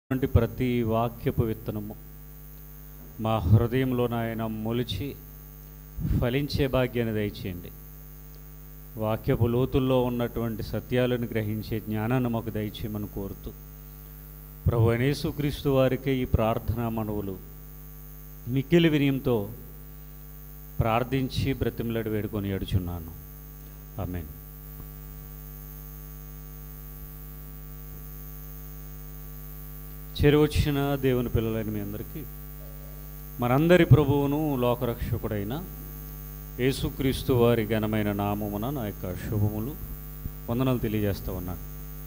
వంటి ప్రతి వాక్యపు విత్తనము మా హృదయంలో నాయన మొలిచి ఫలించే భాగ్యాన్ని దయచేయండి వాక్యపు లోతుల్లో ఉన్నటువంటి సత్యాలను గ్రహించే జ్ఞానాన్ని మాకు దయచేయమని కోరుతూ ప్రభు యేసుక్రీస్తు వారికే ఈ ప్రార్థనా మనవులు మిక్కిలి వినయంతో ప్రార్థించి బ్రతిమలాడి వేడుకొని ఏడుచున్నాను ఆమెన్ చేరువచ్చిన దేవుని పిల్లలైన మీ అందరికీ మనందరి ప్రభువును లోకరక్షకుడైన యేసుక్రీస్తు వారి ఘనమైన నామమున నా యొక్క శుభములు వందనాలు తెలియజేస్తూ ఉన్నాను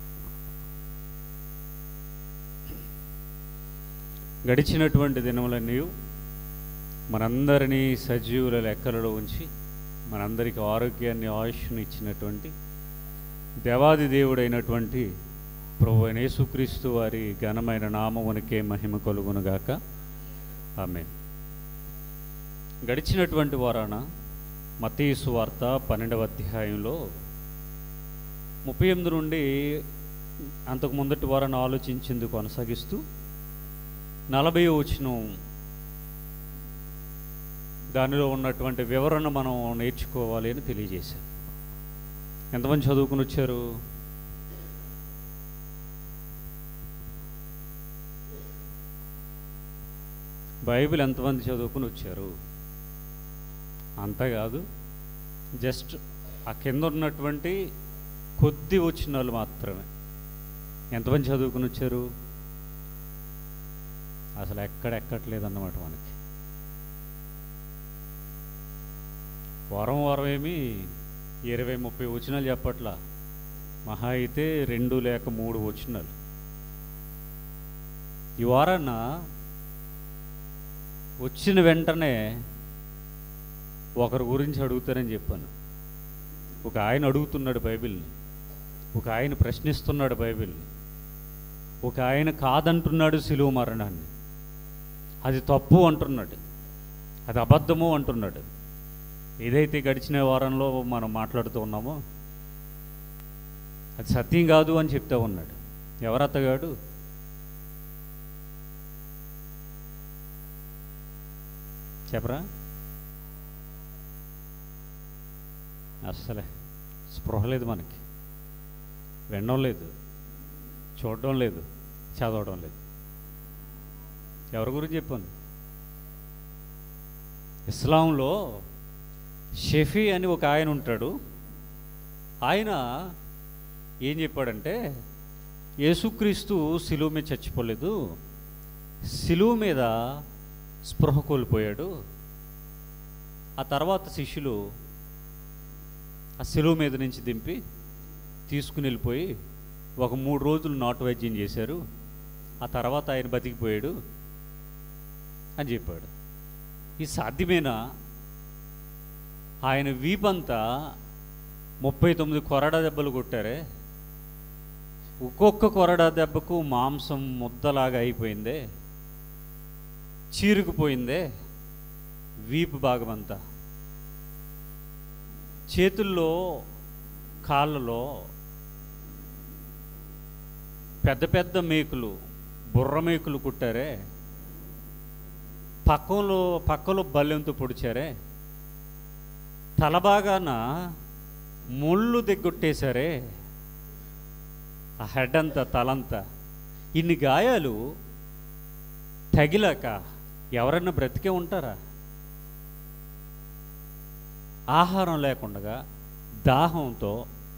గడిచినటువంటి దినములన్నీ మనందరినీ సజీవుల లెక్కలలో ఉంచి మనందరికీ ఆరోగ్యాన్ని ఆయుష్ను ఇచ్చినటువంటి దేవాది దేవుడైనటువంటి ప్రభు అయిన యేసుక్రీస్తు వారి ఘనమైన నామమునికే మహిమ కలుగునుగాక ఆమె గడిచినటువంటి వారాన మతీసు వార్త పన్నెండవ అధ్యాయంలో ముప్పై ఎనిమిది నుండి అంతకు ముందటి వారాన్ని ఆలోచించింది కొనసాగిస్తూ నలభై వచ్చిన దానిలో ఉన్నటువంటి వివరణ మనం నేర్చుకోవాలి అని తెలియజేశాం ఎంతమంది చదువుకుని వచ్చారు బైబిల్ ఎంతమంది చదువుకుని వచ్చారు అంతా కాదు జస్ట్ ఆ కింద ఉన్నటువంటి కొద్ది వచ్చిన వాళ్ళు మాత్రమే ఎంతమంది చదువుకుని వచ్చారు అసలు ఎక్కడ ఎక్కట్లేదన్నమాట మనకి వారం వారం ఏమి ఇరవై ముప్పై వచనాలు చెప్పట్లా మహా అయితే రెండు లేక మూడు వచనాలు ఈ వారాన్న వచ్చిన వెంటనే ఒకరి గురించి అడుగుతారని చెప్పాను ఒక ఆయన అడుగుతున్నాడు బైబిల్ని ఒక ఆయన ప్రశ్నిస్తున్నాడు బైబిల్ని ఒక ఆయన కాదంటున్నాడు సిలువ మరణాన్ని అది తప్పు అంటున్నాడు అది అబద్ధము అంటున్నాడు ఏదైతే గడిచిన వారంలో మనం మాట్లాడుతూ ఉన్నామో అది సత్యం కాదు అని చెప్తా ఉన్నాడు ఎవరత్తగాడు చెప్పరా అస్సలే స్పృహ లేదు మనకి వినడం లేదు చూడడం లేదు చదవడం లేదు ఎవరి గురించి చెప్పాను ఇస్లాంలో షెఫీ అని ఒక ఆయన ఉంటాడు ఆయన ఏం చెప్పాడంటే యేసుక్రీస్తు సిలువ మీద చచ్చిపోలేదు సిలువ మీద స్పృహ కోల్పోయాడు ఆ తర్వాత శిష్యులు ఆ సిలువ మీద నుంచి దింపి తీసుకుని వెళ్ళిపోయి ఒక మూడు రోజులు నాటు వైద్యం చేశారు ఆ తర్వాత ఆయన బతికిపోయాడు అని చెప్పాడు ఇది సాధ్యమేనా ఆయన వీపంతా ముప్పై తొమ్మిది కొరడా దెబ్బలు కొట్టారే ఒక్కొక్క కొరడా దెబ్బకు మాంసం ముద్దలాగా అయిపోయిందే చీరుకుపోయిందే వీపు భాగమంతా చేతుల్లో కాళ్ళలో పెద్ద పెద్ద మేకులు బుర్ర మేకులు కుట్టారే పక్కలో పక్కలో బల్లెంతో పొడిచారే తలబాగాన ముళ్ళు దిగ్గొట్టేశారే ఆ హెడ్ అంతా తలంతా ఇన్ని గాయాలు తగిలాక ఎవరన్నా బ్రతికే ఉంటారా ఆహారం లేకుండా దాహంతో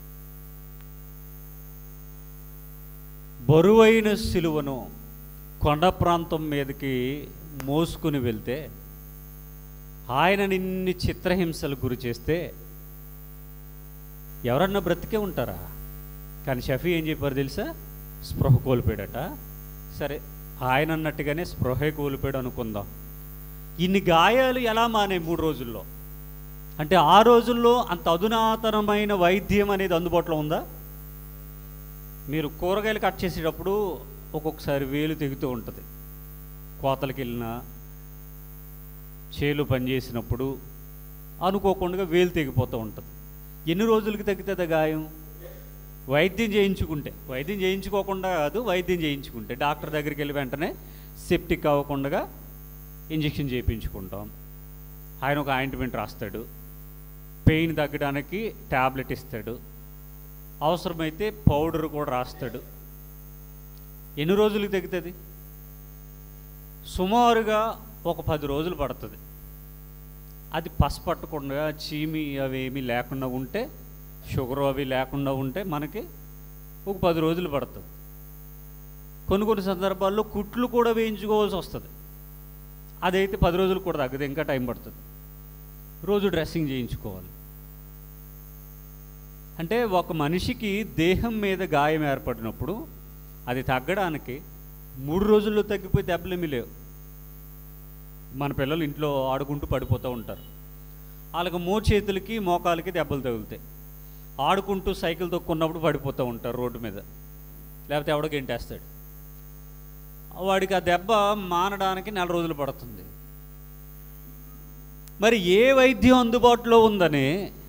బరువైన సిలువను కొండ ప్రాంతం మీదకి మోసుకుని వెళ్తే ఆయన నిన్ని చిత్రహింసలు గురి చేస్తే ఎవరన్నా బ్రతికే ఉంటారా కానీ షఫీ ఏం చెప్పారు తెలుసా స్పృహ కోల్పోయాడట సరే ఆయన అన్నట్టుగానే స్పృహే కోల్పోయాడు అనుకుందాం ఇన్ని గాయాలు ఎలా మానే మూడు రోజుల్లో అంటే ఆ రోజుల్లో అంత అధునాతనమైన వైద్యం అనేది అందుబాటులో ఉందా మీరు కూరగాయలు కట్ చేసేటప్పుడు ఒక్కొక్కసారి వేలు తెగుతూ ఉంటుంది కోతలకి వెళ్ళినా చేలు పనిచేసినప్పుడు అనుకోకుండా వేలు తెగిపోతూ ఉంటుంది ఎన్ని రోజులకి తగ్గుతుంది గాయం వైద్యం చేయించుకుంటే వైద్యం చేయించుకోకుండా కాదు వైద్యం చేయించుకుంటే డాక్టర్ దగ్గరికి వెళ్ళి వెంటనే సెప్టిక్ అవ్వకుండా ఇంజెక్షన్ చేయించుకుంటాం ఆయన ఒక ఆయింట్మెంట్ రాస్తాడు పెయిన్ తగ్గడానికి ట్యాబ్లెట్ ఇస్తాడు అవసరమైతే పౌడర్ కూడా రాస్తాడు ఎన్ని రోజులకు తగ్గుతుంది సుమారుగా ఒక పది రోజులు పడుతుంది అది పసపట్టకుండా చీమి అవి ఏమీ లేకుండా ఉంటే షుగర్ అవి లేకుండా ఉంటే మనకి ఒక పది రోజులు పడుతుంది కొన్ని కొన్ని సందర్భాల్లో కుట్లు కూడా వేయించుకోవాల్సి వస్తుంది అదైతే పది రోజులు కూడా తగ్గదు ఇంకా టైం పడుతుంది రోజు డ్రెస్సింగ్ చేయించుకోవాలి అంటే ఒక మనిషికి దేహం మీద గాయం ఏర్పడినప్పుడు అది తగ్గడానికి మూడు రోజుల్లో తగ్గిపోయి దెబ్బలేమీ లేవు మన పిల్లలు ఇంట్లో ఆడుకుంటూ పడిపోతూ ఉంటారు వాళ్ళకి మోచేతులకి మోకాలకి దెబ్బలు తగులుతాయి ఆడుకుంటూ సైకిల్ తొక్కున్నప్పుడు పడిపోతూ ఉంటారు రోడ్డు మీద లేకపోతే ఎవడో గెంటేస్తాడు వాడికి ఆ దెబ్బ మానడానికి నెల రోజులు పడుతుంది మరి ఏ వైద్యం అందుబాటులో ఉందని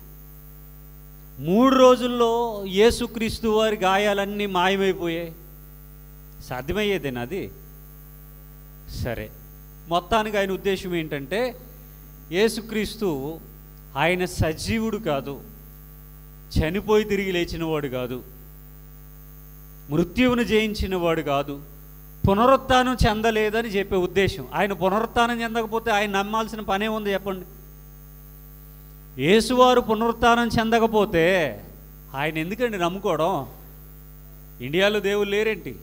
మూడు రోజుల్లో యేసుక్రీస్తు వారి గాయాలన్నీ మాయమైపోయాయి సాధ్యమయ్యేదేనా అది సరే మొత్తానికి ఆయన ఉద్దేశం ఏంటంటే యేసుక్రీస్తు ఆయన సజీవుడు కాదు చనిపోయి తిరిగి లేచినవాడు కాదు మృత్యువును జయించిన వాడు కాదు పునరుత్థానం చెందలేదని చెప్పే ఉద్దేశం ఆయన పునరుత్థానం చెందకపోతే ఆయన నమ్మాల్సిన పనే ఉంది చెప్పండి యేసువారు పునరుత్థానం చెందకపోతే ఆయన ఎందుకండి నమ్ముకోవడం ఇండియాలో దేవుళ్ళు లేరేంటి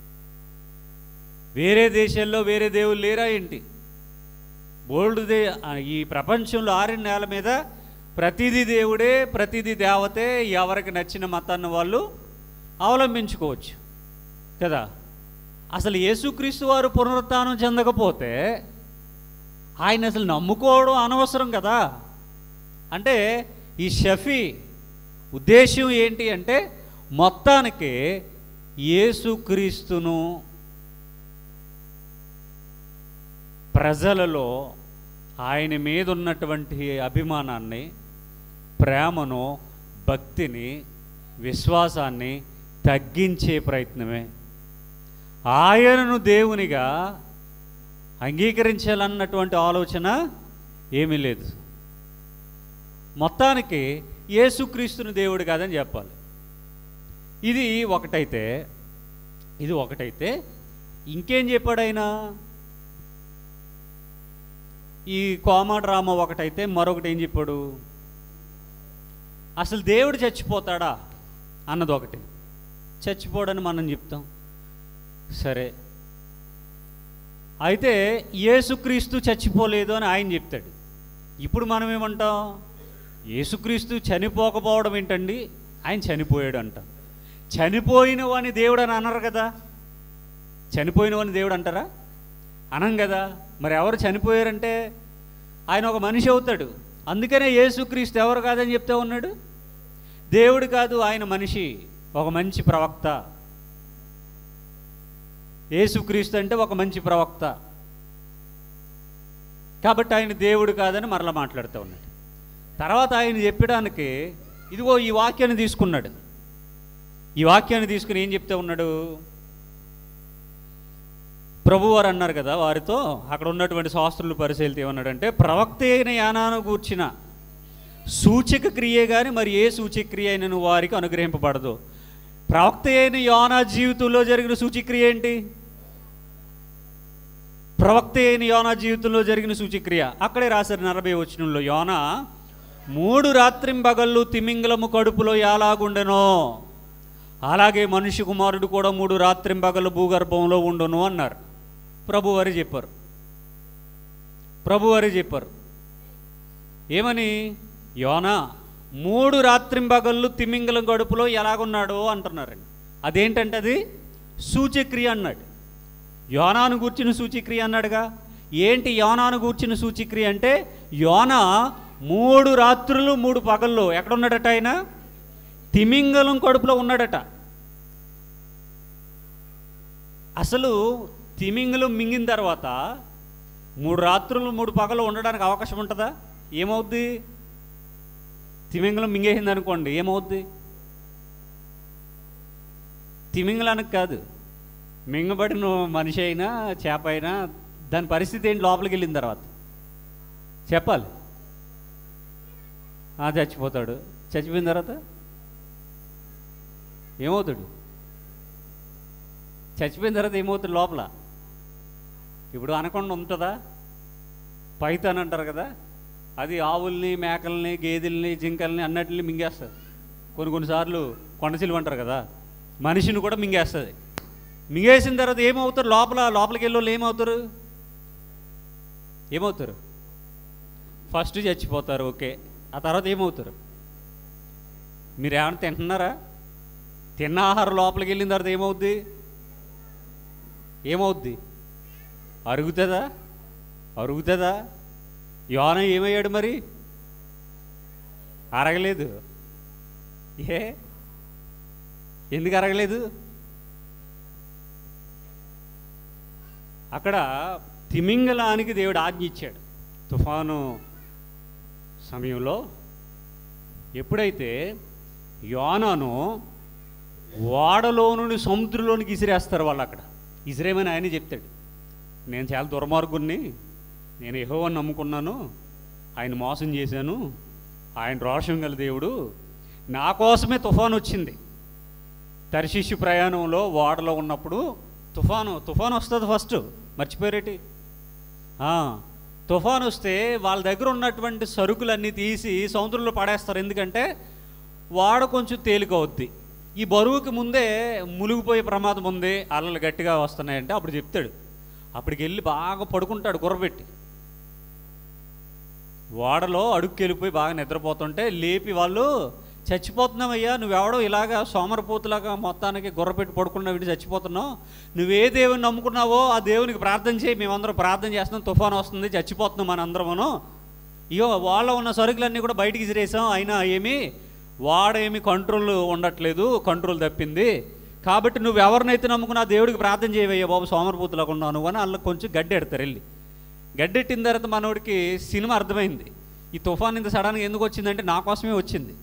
వేరే దేశాల్లో వేరే దేవుళ్ళు లేరా ఏంటి బోల్డ్ దే ఈ ప్రపంచంలో ఆరిన నేల మీద ప్రతిదీ దేవుడే ప్రతిదీ దేవతే ఎవరికి నచ్చిన మతాన్ని వాళ్ళు అవలంబించుకోవచ్చు కదా అసలు యేసుక్రీస్తు వారు పునరుత్థానం చెందకపోతే ఆయన అసలు నమ్ముకోవడం అనవసరం కదా అంటే ఈ షఫీ ఉద్దేశం ఏంటి అంటే మొత్తానికి యేసుక్రీస్తును ప్రజలలో ఆయన మీద ఉన్నటువంటి అభిమానాన్ని ప్రేమను భక్తిని విశ్వాసాన్ని తగ్గించే ప్రయత్నమే ఆయనను దేవునిగా అంగీకరించాలన్నటువంటి ఆలోచన ఏమీ లేదు మొత్తానికి యేసుక్రీస్తుని దేవుడు కాదని చెప్పాలి ఇది ఒకటైతే ఇది ఒకటైతే ఇంకేం చెప్పాడు ఆయన ఈ కోమా డ్రామా ఒకటైతే మరొకటి ఏం చెప్పాడు అసలు దేవుడు చచ్చిపోతాడా అన్నది ఒకటి చచ్చిపోడని మనం చెప్తాం సరే అయితే యేసుక్రీస్తు చచ్చిపోలేదు అని ఆయన చెప్తాడు ఇప్పుడు మనం ఏమంటాం యేసుక్రీస్తు చనిపోకపోవడం ఏంటండి ఆయన చనిపోయాడు అంట చనిపోయిన వాని దేవుడు అని అనరు కదా చనిపోయిన వాని దేవుడు అంటారా అనం కదా మరి ఎవరు చనిపోయారంటే ఆయన ఒక మనిషి అవుతాడు అందుకనే యేసుక్రీస్తు ఎవరు కాదని చెప్తే ఉన్నాడు దేవుడు కాదు ఆయన మనిషి ఒక మంచి ప్రవక్త యేసుక్రీస్తు అంటే ఒక మంచి ప్రవక్త కాబట్టి ఆయన దేవుడు కాదని మరలా మాట్లాడుతూ ఉన్నాడు తర్వాత ఆయన చెప్పడానికి ఇదిగో ఈ వాక్యాన్ని తీసుకున్నాడు ఈ వాక్యాన్ని తీసుకుని ఏం చెప్తే ఉన్నాడు ప్రభువారు అన్నారు కదా వారితో అక్కడ ఉన్నటువంటి శాస్త్రులు పరిశీలితే ఏమన్నాడంటే ప్రవక్త అయిన యానాను గూర్చిన సూచక క్రియ కానీ మరి ఏ సూచక క్రియ అయినను వారికి అనుగ్రహింపబడదు ప్రవక్త అయిన యోనా జీవితంలో జరిగిన సూచక్రియ ఏంటి ప్రవక్త అయిన యోనా జీవితంలో జరిగిన సూచక్రియ అక్కడే రాశారు నలభై వచనంలో యోనా మూడు రాత్రింబగళ్ళు తిమింగలము కడుపులో ఎలాగుండెనో అలాగే మనిషి కుమారుడు కూడా మూడు రాత్రింబగళ్ళు భూగర్భంలో ఉండును అన్నారు ప్రభువారు చెప్పారు ప్రభువారు చెప్పారు ఏమని యోనా మూడు రాత్రింబగళ్ళు తిమింగలం గడుపులో ఎలాగున్నాడో అంటున్నారండి అదేంటంటే అది సూచక్రియ అన్నాడు యోనాను గూర్చిన సూచక్రియ అన్నాడుగా ఏంటి యోనాను గూర్చిన సూచక్రియ అంటే యోన మూడు రాత్రులు మూడు పగళ్ళు ఎక్కడ ఉన్నాడట ఆయన తిమింగలం కడుపులో ఉన్నాడట అసలు తిమింగలం మింగిన తర్వాత మూడు రాత్రులు మూడు పగలు ఉండడానికి అవకాశం ఉంటుందా ఏమవుద్ది తిమింగలం మింగేసింది అనుకోండి ఏమవుద్ది తిమింగలానికి కాదు మింగబడిన మనిషి అయినా చేప అయినా దాని పరిస్థితి ఏంటి లోపలికి వెళ్ళిన తర్వాత చెప్పాలి ఆ, చచ్చిపోతాడు చచ్చిపోయిన తర్వాత ఏమవుతాడు చచ్చిపోయిన తర్వాత ఏమవుతాడు లోపల ఇప్పుడు అనకుండా ఉంటుందా పైతాన్ అంటారు కదా అది ఆవుల్ని మేకల్ని గేదెల్ని జింకల్ని అన్నిటిని మింగేస్తుంది కొన్ని కొన్నిసార్లు కొండచిలువ అంటారు కదా మనిషిని కూడా మింగేస్తుంది మింగేసిన తర్వాత ఏమవుతారు లోపల లోపలికి వెళ్ళి వాళ్ళు ఏమవుతారు ఏమవుతారు ఫస్ట్ చచ్చిపోతారు ఓకే ఆ తర్వాత ఏమవుతారు మీరు ఏమైనా తింటున్నారా తిన్న ఆహారం లోపలికి వెళ్ళిన తర్వాత ఏమవుద్ది ఏమవుద్ది అరుగుతుందా అరుగుతుందా యోన ఏమయ్యాడు మరి అరగలేదు ఏ ఎందుకు అరగలేదు అక్కడ తిమింగలానికి దేవుడు ఆజ్ఞ ఇచ్చాడు తుఫాను సమయంలో ఎప్పుడైతే యోనాను ఓడలో నుండి సముద్రంలోనికి ఇసిరేస్తారు వాళ్ళు అక్కడ ఇసిరేమని ఆయన చెప్తాడు నేను చాలా దుర్మార్గుణ్ణి నేను యెహోవాని నమ్ముకున్నాను ఆయన మోసం చేశాను ఆయన రోషం గల దేవుడు నా కోసమే తుఫాను వచ్చింది తర్శిష్యు ప్రయాణంలో ఓడలో ఉన్నప్పుడు తుఫాను తుఫాను వస్తుంది ఫస్ట్ మర్చిపోయారేటి ఆ, తుఫాను వస్తే వాళ్ళ దగ్గర ఉన్నటువంటి సరుకులన్నీ తీసి సముద్రంలో పడేస్తారు ఎందుకంటే వాడ కొంచెం తేలిక అవుద్ది ఈ బరువుకి ముందే మునిగిపోయే ప్రమాదం ఉంది అల్లలు గట్టిగా వస్తున్నాయంటే అప్పుడు చెప్తాడు అప్పటికి వెళ్ళి బాగా పడుకుంటాడు గుర్రబెట్టి ఓడలో అడుగుకి వెళ్ళిపోయి బాగా నిద్రపోతుంటే లేపి వాళ్ళు చచ్చిపోతున్నావయ్యా నువ్వెవడో ఇలాగా సోమరపోతులాగా మొత్తానికి గుర్రపెట్టి పడుకున్నావు ఇటు చచ్చిపోతున్నావు నువ్వే దేవుని నమ్ముకున్నావో ఆ దేవునికి ప్రార్థన చేయి మేమందరం ప్రార్థన చేస్తున్నాం తుఫాను వస్తుంది చచ్చిపోతున్నాం మనందరమును ఇయో వాళ్ళ ఉన్న సరుకులన్నీ కూడా బయటికి ఇసిరేసాం అయినా ఏమి వాడేమి కంట్రోల్ ఉండట్లేదు కంట్రోల్ తప్పింది కాబట్టి నువ్వు ఎవరినైతే నమ్ముకున్నా ఆ దేవుడికి ప్రార్థన చేయవయ్యా బాబు సోమరపోతులాగా ఉన్నావు నువ్వు అని వాళ్ళకి కొంచెం గడ్డెడతారు వెళ్ళి గడ్డెట్టిన తర్వాత మనోడికి సినిమా అర్థమైంది ఈ తుఫాన్ ఇంత సడన్గా ఎందుకు వచ్చిందంటే నా కోసమే వచ్చింది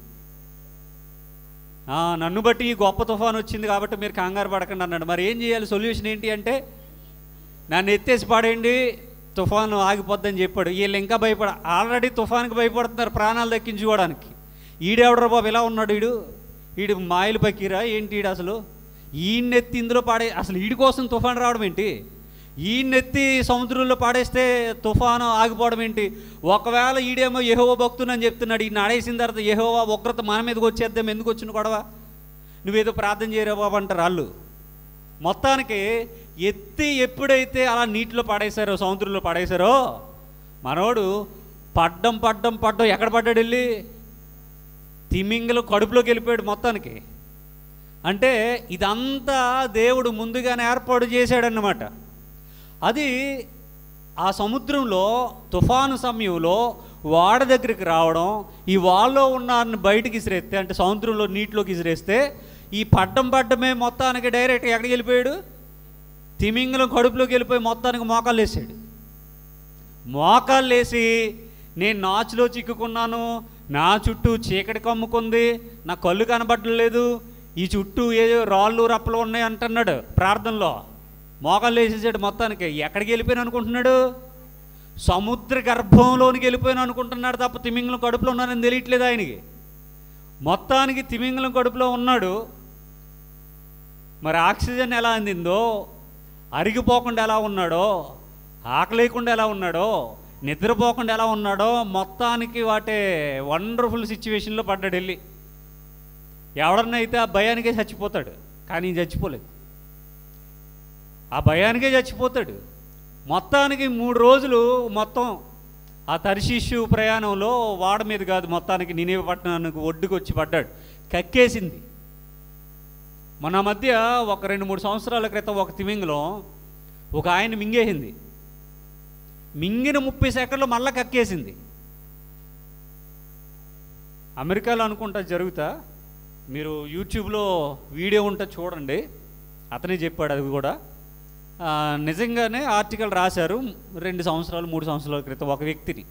ఆ, నన్ను బట్టి ఈ గొప్ప తుఫాన్ వచ్చింది కాబట్టి మీరు కంగారు పడకండి అన్నాడు మరి ఏం చేయాలి సొల్యూషన్ ఏంటి అంటే నన్ను ఎత్తేసి పాడేయండి తుఫాను ఆగిపోద్దని చెప్పాడు వీళ్ళు ఇంకా భయపడ ఆల్రెడీ తుఫాన్కి భయపడుతున్నారు ప్రాణాలు దక్కించుకోవడానికి ఈడెవడరా బాబు ఇలా ఉన్నాడు ఈడు ఈడు మాయలు పక్కిరా ఏంటి ఈడు అసలు ఈయన్నెత్తి ఇందులో పాడే అసలు ఈడి కోసం తుఫాన్ రావడం ఏంటి ఈయన్నెత్తి సముద్రంలో పాడేస్తే తుఫాను ఆగిపోవడం ఏంటి ఒకవేళ ఈడేమో యెహోవా భక్తునని చెప్తున్నాడు ఈయన ఆడేసిన తర్వాత యెహోవా ఉగ్రత మన మీదకి వచ్చేద్దాం ఎందుకు వచ్చిన గొడవ నువ్వేదో ప్రార్థన చేయరా బాబు అంటారు వాళ్ళు మొత్తానికి ఎత్తి ఎప్పుడైతే అలా నీటిలో పడేశారో సముద్రంలో పడేశారో మనోడు పడ్డం పడ్డం పడ్డం ఎక్కడ పడ్డాడు వెళ్ళి తిమింగలు కడుపులోకి వెళ్ళిపోయాడు మొత్తానికి అంటే ఇదంతా దేవుడు ముందుగానే ఏర్పాటు చేశాడన్నమాట అది ఆ సముద్రంలో తుఫాను సమయంలో వాడ దగ్గరికి రావడం ఈ వాల్లో ఉన్న వారిని బయటికి ఇసిరేస్తే అంటే సముద్రంలో నీటిలోకి ఇసిరేస్తే ఈ పడ్డం పడ్డమే మొత్తానికి డైరెక్ట్ ఎక్కడికి వెళ్ళిపోయాడు తిమింగలం కడుపులోకి వెళ్ళిపోయి మొత్తానికి మోకాలు వేసాడు మోకాళ్ళు వేసి నేను నాచులో చిక్కుకున్నాను నా చుట్టూ చీకటి కమ్ముకుంది నా కళ్ళు కనబడలేదు ఈ చుట్టూ ఏదో రాళ్ళు రప్పలు ఉన్నాయి అంటున్నాడు ప్రార్థనలో మోకాళ్ళు వేసేసాడు మొత్తానికి ఎక్కడికి వెళ్ళిపోయాను అనుకుంటున్నాడు సముద్ర గర్భంలోనికి వెళ్ళిపోయాను అనుకుంటున్నాడు తప్ప తిమింగలం కడుపులో ఉన్నానని తెలియట్లేదు ఆయనకి మొత్తానికి తిమింగలం కడుపులో ఉన్నాడు మరి ఆక్సిజన్ ఎలా అందిందో అరిగిపోకుండా ఎలా ఉన్నాడో ఆకలేయకుండా ఎలా ఉన్నాడో నిద్రపోకుండా ఎలా ఉన్నాడో మొత్తానికి వాటే వండర్ఫుల్ సిచ్యువేషన్లో పడ్డాడు వెళ్ళి ఎవడన్నా అయితే ఆ భయానికే చచ్చిపోతాడు కానీ ఈయన చచ్చిపోలేదు ఆ భయానికే చచ్చిపోతాడు మొత్తానికి మూడు రోజులు మొత్తం ఆ తరిశిష్యు ప్రయాణంలో వాడ మీద కాదు మొత్తానికి నినేవ పట్టణానికి ఒడ్డుకు వచ్చి పడ్డాడు కక్కేసింది మన మధ్య ఒక రెండు మూడు సంవత్సరాల క్రితం ఒక తిమింగలం ఒక ఆయన మింగేసింది మింగిన ముప్పై సెకండ్లు మళ్ళా కక్కేసింది అమెరికాలో అనుకుంటా జరుగుతా మీరు యూట్యూబ్లో వీడియో ఉంటే చూడండి అతనే చెప్పాడు అది కూడా ఆ, నిజంగానే ఆర్టికల్ రాశారు రెండు సంవత్సరాలు మూడు సంవత్సరాల క్రితం ఒక వ్యక్తిని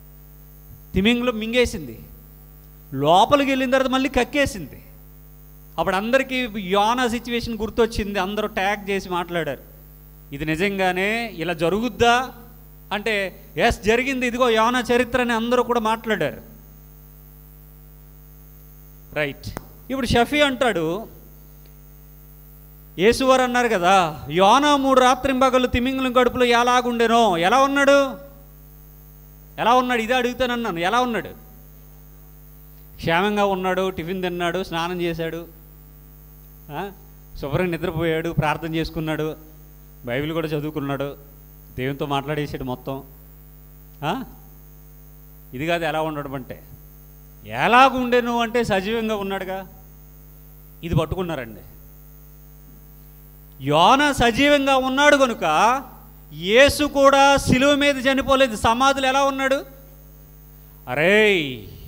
తిమింగలో మింగేసింది లోపలికి వెళ్ళిన తర్వాత మళ్ళీ కక్కేసింది అప్పుడు అందరికీ యోనా సిచ్యువేషన్ గుర్తొచ్చింది అందరూ ట్యాగ్ చేసి మాట్లాడారు ఇది నిజంగానే ఇలా జరుగుద్దా అంటే ఎస్ జరిగింది ఇదిగో యోనా చరిత్ర అని అందరూ కూడా మాట్లాడారు రైట్ ఇప్పుడు షఫీ అంటాడు యేసువారు అన్నారు కదా యోనా మూడు రాత్రింబగలు తిమింగలం గడుపులో ఎలాగుండెనో ఎలా ఉన్నాడు ఎలా ఉన్నాడు ఇదే అడుగుతానన్నాను ఎలా ఉన్నాడు క్షేమంగా ఉన్నాడు టిఫిన్ తిన్నాడు స్నానం చేశాడు ఆ? శుభ్రంగా నిద్రపోయాడు ప్రార్థన చేసుకున్నాడు బైబిల్ కూడా చదువుకున్నాడు దేవునితో మాట్లాడేసాడు మొత్తం ఆ? ఇది కాదు ఎలా ఉండడం అంటే ఎలాగుండెను అంటే సజీవంగా ఉన్నాడుగా ఇది పట్టుకున్నారండి యోన సజీవంగా ఉన్నాడు కనుక యేసు కూడా శిలువ మీద చనిపోలేదు సమాధులు ఎలా ఉన్నాడు అరేయ్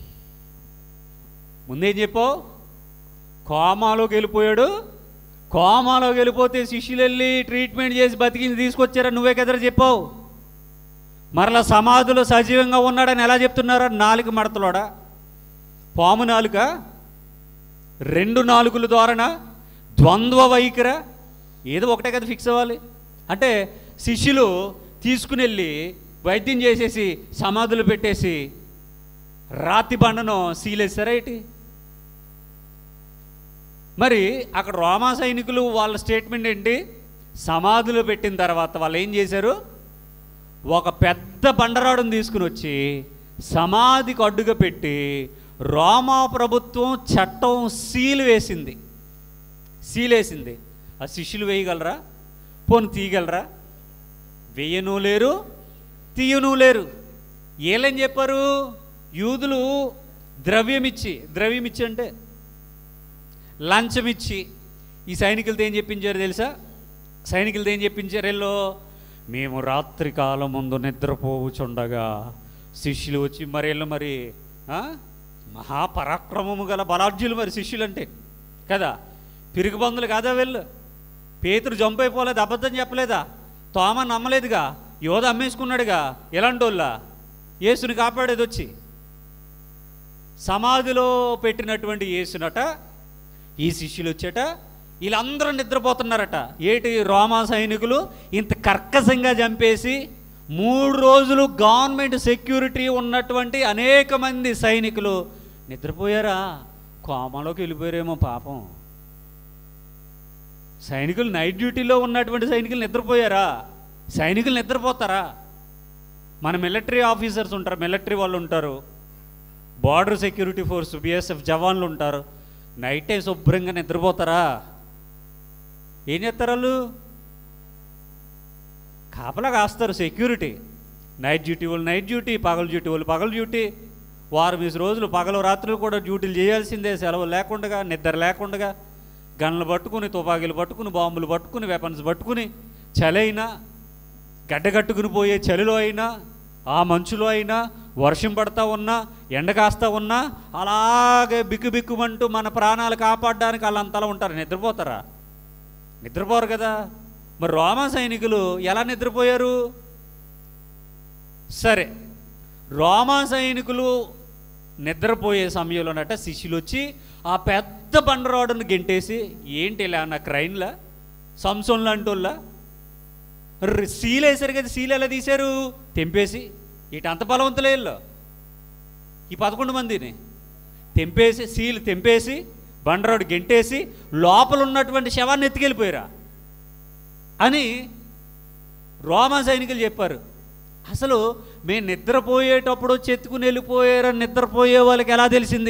ముందేం చెప్పావు కోమాలోకి వెళ్ళిపోయాడు కోమాలోకి వెళ్ళిపోతే శిష్యులు వెళ్ళి ట్రీట్మెంట్ చేసి బతికింది తీసుకొచ్చారా నువ్వే కదరా చెప్పావు మరలా సమాధిలో సజీవంగా ఉన్నాడని ఎలా చెప్తున్నారా నాలుగు మడతలోడా పాము నాలుక రెండు నాలుగుల ద్వారాన ద్వంద్వ వైఖర ఏదో ఒకటే కదా ఫిక్స్ అవ్వాలి అంటే శిష్యులు తీసుకుని వెళ్ళి వైద్యం చేసేసి సమాధులు పెట్టేసి రాతి బండను సీలేస్తారా ఏంటి మరి అక్కడ రోమా సైనికులు వాళ్ళ స్టేట్మెంట్ ఏంటి సమాధులు పెట్టిన తర్వాత వాళ్ళు ఏం చేశారు ఒక పెద్ద బండరాడును తీసుకుని వచ్చి సమాధికి అడ్డుగా పెట్టి రోమా ప్రభుత్వం చట్టం సీల్ వేసింది సీల్ వేసింది ఆ శిష్యులు వేయగలరా పోను తీయగలరా వేయను లేరు తీయను లేరు ఏలేం చెప్పారు యూదులు ద్రవ్యమిచ్చి ద్రవ్యమిచ్చి అంటే లంచం ఇచ్చి ఈ సైనికులతో ఏం చెప్పించారు తెలుసా సైనికులతో ఏం చెప్పించారు ఎల్లో మేము రాత్రి కాలం ముందు నిద్రపోవుచుండగా శిష్యులు వచ్చి మరి ఎల్లో మరి ఆ? మహాపరాక్రమము గల బలార్జులు మరి శిష్యులు అంటే కదా పిరుగుబందులు కాదా వెళ్ళు పేతురు జంప్ అయిపోలేదు అబద్ధం చెప్పలేదా తోమ నమ్మలేదుగా యోధ అమ్మేసుకున్నాడుగా ఎలాంటోళ్ళ యేసుని కాపాడేది వచ్చి సమాధిలో పెట్టినటువంటి యేసునట ఈ శిష్యులు వచ్చేట వీళ్ళందరూ నిద్రపోతున్నారట ఏటి రోమా సైనికులు ఇంత కర్కశంగా చంపేసి మూడు రోజులు గవర్నమెంట్ సెక్యూరిటీ ఉన్నటువంటి అనేక మంది సైనికులు నిద్రపోయారా కోమలోకి వెళ్ళిపోయారేమో పాపం సైనికులు నైట్ డ్యూటీలో ఉన్నటువంటి సైనికులు నిద్రపోయారా సైనికులు నిద్రపోతారా మన మిలిటరీ ఆఫీసర్స్ ఉంటారు మిలిటరీ వాళ్ళు ఉంటారు బార్డర్ సెక్యూరిటీ ఫోర్స్ బిఎస్ఎఫ్ జవాన్లు ఉంటారు నైట్ టైం శుభ్రంగా నిద్రపోతారా ఏం చేస్తారు వాళ్ళు కాపలా కాస్తారు సెక్యూరిటీ నైట్ డ్యూటీ వాళ్ళు నైట్ డ్యూటీ పగల డ్యూటీ వాళ్ళు పగల డ్యూటీ వారం వీసి రోజులు పగలు రాత్రులు కూడా డ్యూటీలు చేయాల్సిందే సెలవు లేకుండా నిద్ర లేకుండా గన్లు పట్టుకుని తుపాకీలు పట్టుకుని బాంబులు పట్టుకుని వెపన్స్ పట్టుకుని చలి అయినా గడ్డ కట్టుకుని పోయే చలిలో అయినా ఆ మంచులో అయినా వర్షం పడతా ఉన్నా ఎండ కాస్తా ఉన్నా అలాగే బిక్కు బిక్కుమంటూ మన ప్రాణాలు కాపాడడానికి వాళ్ళంతలా ఉంటారు నిద్రపోతారా నిద్రపోరు కదా మరి రోమా సైనికులు ఎలా నిద్రపోయారు సరే రోమా సైనికులు నిద్రపోయే సమయంలోనట శిష్యులు వచ్చి ఆ పెద్ద బండరాడును గెంటేసి ఏంటి ఇలా నా క్రైన్లా సంసోన్ లాంటి వాళ్ళ సీల్ వేశారు కదా సీల్ ఎలా తీశారు తెంపేసి ఇటు అంత బలవంతులే వీళ్ళు ఈ పదకొండు మందిని తెంపేసి సీల్ తెంపేసి బండరాడు గెంటేసి లోపల ఉన్నటువంటి శవాన్ని ఎత్తుకెళ్ళిపోయారా అని రోమా సైనికులు చెప్పారు అసలు మేము నిద్రపోయేటప్పుడు చెత్తుకుని వెళ్ళిపోయారని నిద్రపోయే వాళ్ళకి ఎలా తెలిసింది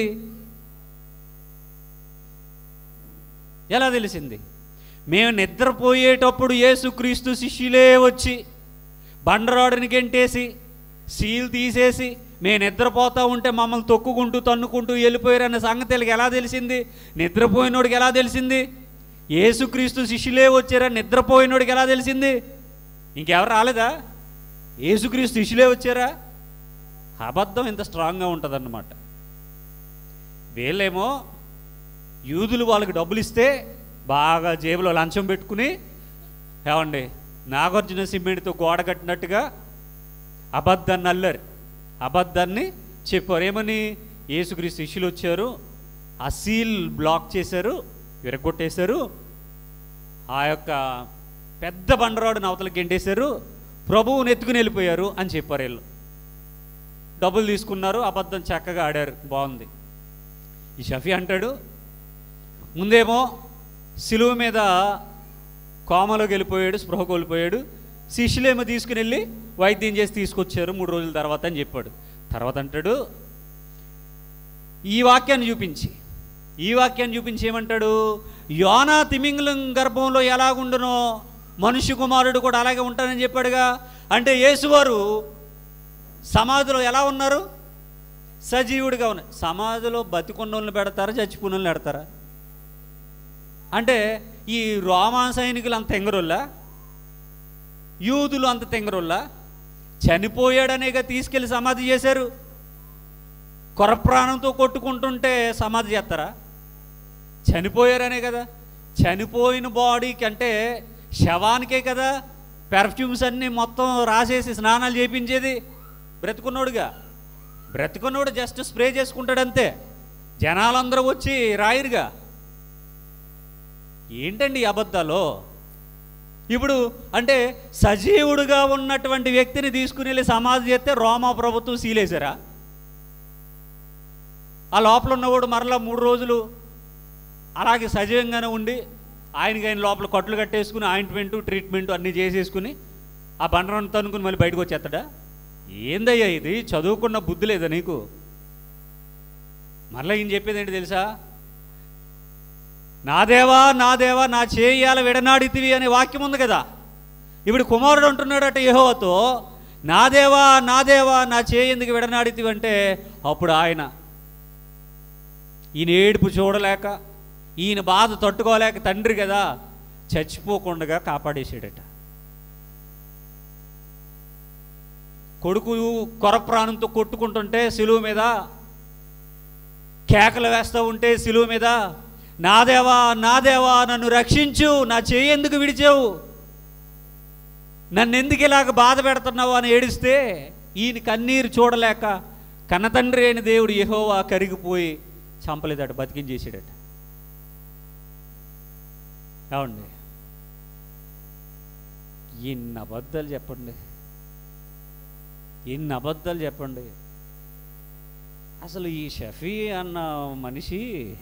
ఎలా తెలిసింది మేము నిద్రపోయేటప్పుడు యేసుక్రీస్తు శిష్యులే వచ్చి బండరాడుని గెంటేసి సీల్ తీసేసి మేము నిద్రపోతా ఉంటే మమ్మల్ని తొక్కుకుంటూ తన్నుకుంటూ వెళ్ళిపోయారన్న సంగతి వీళ్ళకి ఎలా తెలిసింది నిద్రపోయినోడికి ఎలా తెలిసింది యేసుక్రీస్తు శిష్యులే వచ్చారని నిద్రపోయినోడికి ఎలా తెలిసింది ఇంకెవరు రాలేదా యేసుక్రీస్తు శిష్యులే వచ్చారా అబద్ధం ఇంత స్ట్రాంగ్గా ఉంటుందన్నమాట వీళ్ళేమో యూదులు వాళ్ళకి డబ్బులు ఇస్తే బాగా జేబులో లంచం పెట్టుకుని ఏమండి నాగార్జున సిమెంట్తో గోడ కట్టినట్టుగా అబద్ధాన్ని అల్లరు అబద్ధాన్ని చెప్పారు ఏమని యేసుక్రీస్తు శిష్యులు వచ్చారు ఆ సీల్ బ్లాక్ చేశారు విరగొట్టేశారు ఆ యొక్క పెద్ద బండరాడుని అవతలకి గెంటేశారు ప్రభువుని ఎత్తుకుని వెళ్ళిపోయారు అని చెప్పారు వీళ్ళు డబ్బులు తీసుకున్నారు అబద్ధం చక్కగా ఆడారు బాగుంది ఈ షఫీ అంటాడు ముందేమో సిలువ మీద కోమలోకి వెళ్ళిపోయాడు స్పృహ కోల్పోయాడు శిష్యులేమో తీసుకుని వెళ్ళి వైద్యం చేసి తీసుకొచ్చారు మూడు రోజుల తర్వాత అని చెప్పాడు తర్వాత అంటాడు ఈ వాక్యాన్ని చూపించి ఈ వాక్యాన్ని చూపించి ఏమంటాడు యోనా తిమింగలం గర్భంలో ఎలాగుండునో మనుష్య కుమారుడు కూడా అలాగే ఉంటానని చెప్పాడుగా అంటే యేసువారు సమాధిలో ఎలా ఉన్నారు సజీవుడిగా ఉన్నారు సమాధిలో బతికున్న వాళ్ళని పెడతారా చచ్చిపోయిన వాళ్ళని పెడతారా అంటే ఈ రోమా సైనికులు అంత తెంగరోళ్ళా యూదులు అంత తెంగరోళ్ళా చనిపోయాడనేగా తీసుకెళ్ళి సమాధి చేశారు కొర ప్రాణంతో కొట్టుకుంటుంటే సమాధి చేస్తారా చనిపోయారనే కదా చనిపోయిన బాడీకి అంటే శవానికే కదా పెర్ఫ్యూమ్స్ అన్నీ మొత్తం రాసేసి స్నానాలు చేయించేది బ్రతుకున్నోడుగా బ్రతుకున్నోడు జస్ట్ స్ప్రే చేసుకుంటాడంతే జనాలందరూ వచ్చి రాయరుగా ఏంటండి ఈ అబద్ధాలు ఇప్పుడు అంటే సజీవుడుగా ఉన్నటువంటి వ్యక్తిని తీసుకుని వెళ్ళి సమాధి చేస్తే రోమా ప్రభుత్వం సీలేశారా ఆ లోపల ఉన్నవాడు మరలా మూడు రోజులు అలాగే సజీవంగానే ఉండి ఆయనకి ఆయన లోపల కట్లు కట్టేసుకుని ఆయింట్మెంటు ట్రీట్మెంట్ అన్నీ చేసేసుకుని ఆ బండరాన్ని తనుకుని మళ్ళీ బయటకు వచ్చేస్తాడా ఏందయ్యా ఇది చదువుకున్న బుద్ధి లేదా నీకు మరలా ఈయన చెప్పేది ఏంటి తెలుసా నా దేవా నా దేవా నా చేయాల విడనాడితివి అనే వాక్యం ఉంది కదా ఇప్పుడు కుమారుడు అంటున్నాడట యెహోవాతో నా దేవా నా దేవా నా చేయి ఎందుకు విడనాడితివి అంటే అప్పుడు ఆయన ఈయన ఏడుపు చూడలేక ఈయన బాధ తట్టుకోలేక తండ్రి కదా చచ్చిపోకుండా కాపాడేసాడట కొడుకు కొర ప్రాణంతో కొట్టుకుంటుంటే సిలువ మీద కేకలు వేస్తూ ఉంటే సిలువ మీద నా దేవా నా దేవా నన్ను రక్షించు నా చేయి ఎందుకు విడిచావు నన్ను ఎందుకు ఇలాగ బాధ పెడుతున్నావు అని ఏడిస్తే ఈయన కన్నీరు చూడలేక కన్నతండ్రి అయిన దేవుడు యెహోవా కరిగిపోయి చంపలేదట బతికించేసాడట ఏమండి ఎన్ని అబద్ధాలు చెప్పండి ఎన్ని అబద్ధాలు చెప్పండి అసలు ఈ షఫీ అన్న మనిషి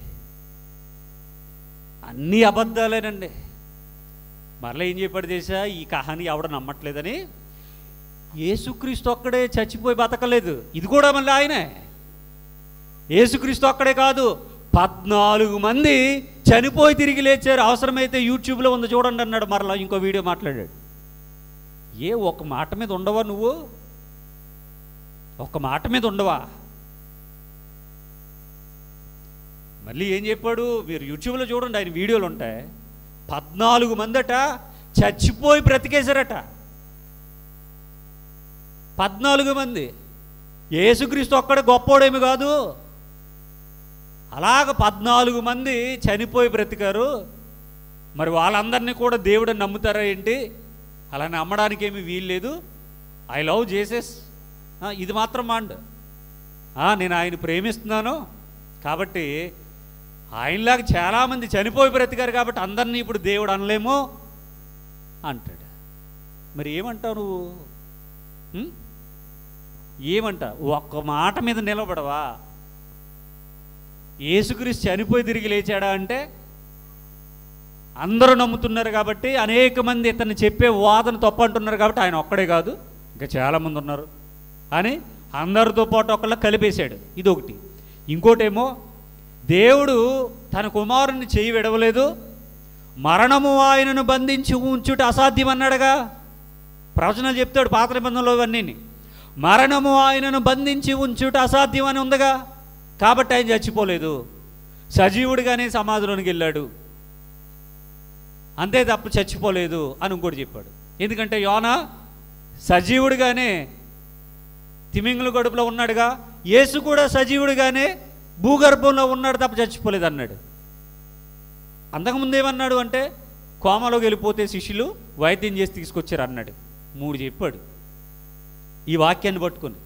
అన్ని అబద్ధాలేనండి మరలా ఏం చెప్పాడు తెలుసా ఈ కహాని ఎవడ నమ్మట్లేదని యేసుక్రీస్తు ఒక్కడే చచ్చిపోయి బతకలేదు ఇది కూడా మళ్ళీ ఆయనే యేసుక్రీస్తు ఒక్కడే కాదు పద్నాలుగు మంది చనిపోయి తిరిగి లేచారు అవసరమైతే యూట్యూబ్లో ఉంది చూడండి అన్నాడు మరలా ఇంకో వీడియో మాట్లాడాడు ఏ ఒక మాట మీద ఉండవా నువ్వు ఒక మాట మీద ఉండవా మళ్ళీ ఏం చెప్పాడు మీరు యూట్యూబ్లో చూడండి ఆయన వీడియోలు ఉంటాయి పద్నాలుగు మందట చచ్చిపోయి బ్రతికేశారట పద్నాలుగు మంది యేసుక్రీస్తు ఒక్కడ గొప్పోడేమి కాదు అలాగ పద్నాలుగు మంది చనిపోయి బ్రతికారు మరి వాళ్ళందరినీ కూడా దేవుడని నమ్ముతారా ఏంటి అలా నమ్మడానికి ఏమి వీల్లేదు ఐ లవ్ జేసెస్ ఇది మాత్రం మాండ్ నేను ఆయన ప్రేమిస్తున్నాను కాబట్టి ఆయనలాగా చాలామంది చనిపోయి బ్రతికారు కాబట్టి అందరినీ ఇప్పుడు దేవుడు అనలేము అంటాడు మరి ఏమంటావు నువ్వు ఉం? ఏమంటా ఒక్క మాట మీద నిలబడవా యేసుక్రీస్తు చనిపోయి తిరిగి లేచాడా అంటే అందరూ నమ్ముతున్నారు కాబట్టి అనేక మంది ఇతన్ని చెప్పే వాదన తప్పు అంటున్నారు కాబట్టి ఆయన ఒక్కడే కాదు ఇంకా చాలామంది ఉన్నారు అని అందరితో పాటు ఒకళ్ళ కలిపేశాడు ఇది ఒకటి ఇంకోటేమో దేవుడు తన కుమారుని చేయి విడవలేదు మరణము ఆయనను బంధించి ఉంచుట అసాధ్యం అన్నాడుగా ప్రవచనాలు చెప్తాడు పాత నిబంధనలో ఇవన్నీ మరణము ఆయనను బంధించి ఉంచుట అసాధ్యం అని ఉందిగా కాబట్టి ఆయన చచ్చిపోలేదు సజీవుడిగానే సమాధిలోనికి వెళ్ళాడు అంతే తప్ప చచ్చిపోలేదు అని ఇంకోటి చెప్పాడు ఎందుకంటే యోన సజీవుడిగానే తిమింగుల గడుపులో ఉన్నాడుగా యేసు కూడా సజీవుడిగానే భూగర్భంలో ఉన్నాడు తప్ప చచ్చిపోలేదు అన్నాడు అంతకుముందు ఏమన్నాడు అంటే కోమలోకి వెళ్ళిపోతే శిష్యులు వైద్యం చేసి తీసుకొచ్చారు అన్నాడు మూడు చెప్పాడు ఈ వాక్యాన్ని పట్టుకొని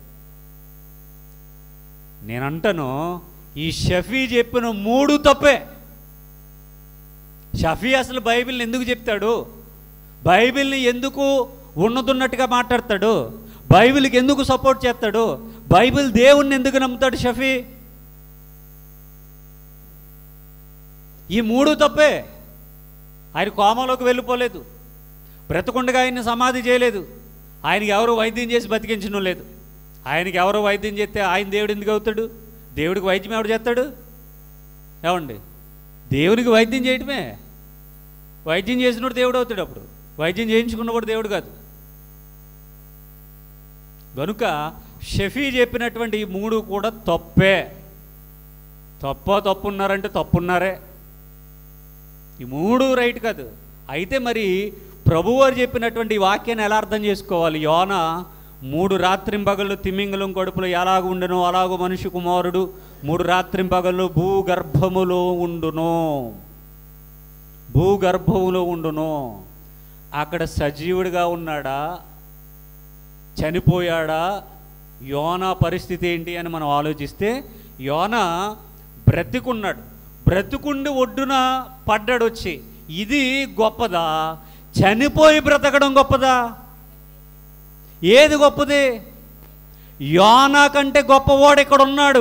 నేనంటాను ఈ షఫీ చెప్పిన మూడు తప్పే షఫీ అసలు బైబిల్ని ఎందుకు చెప్తాడు బైబిల్ని ఎందుకు ఉన్నదున్నట్టుగా మాట్లాడతాడు బైబిల్కి ఎందుకు సపోర్ట్ చేస్తాడు బైబిల్ దేవుణ్ణి ఎందుకు నమ్ముతాడు షఫీ ఈ మూడు తప్పే ఆయన కోమలోకి వెళ్ళిపోలేదు బ్రతకుండగా ఆయన్ని సమాధి చేయలేదు ఆయనకి ఎవరు వైద్యం చేసి బతికించడం లేదు ఆయనకి ఎవరు వైద్యం చేస్తే ఆయన దేవుడు ఎందుకు అవుతాడు దేవుడికి వైద్యం ఎవడు చేస్తాడు ఏమండి దేవునికి వైద్యం చేయటమే వైద్యం చేసినోడు దేవుడు అవుతాడు అప్పుడు వైద్యం చేయించుకున్నవాడు దేవుడు కాదు కనుక షఫీ చెప్పినటువంటి ఈ మూడు కూడా తప్పే తప్ప తప్పున్నారంటే తప్పున్నారే ఈ మూడు రైట్ కాదు అయితే మరి ప్రభువారు చెప్పినటువంటి ఈ వాక్యాన్ని ఎలా అర్థం చేసుకోవాలి యోన మూడు రాత్రింపగళ్ళు తిమింగలం కడుపులో ఎలాగ ఉండునో అలాగ మనిషి కుమారుడు మూడు రాత్రింపగళ్ళు భూగర్భములో ఉండును భూగర్భములో ఉండును అక్కడ సజీవుడిగా ఉన్నాడా చనిపోయాడా యోన పరిస్థితి ఏంటి అని మనం ఆలోచిస్తే యోన బ్రతికున్నాడు బ్రతికుండి ఒడ్డున పడ్డాడు వచ్చి ఇది గొప్పదా చనిపోయి బ్రతకడం గొప్పదా ఏది గొప్పది యోనా కంటే గొప్పవాడు ఇక్కడ ఉన్నాడు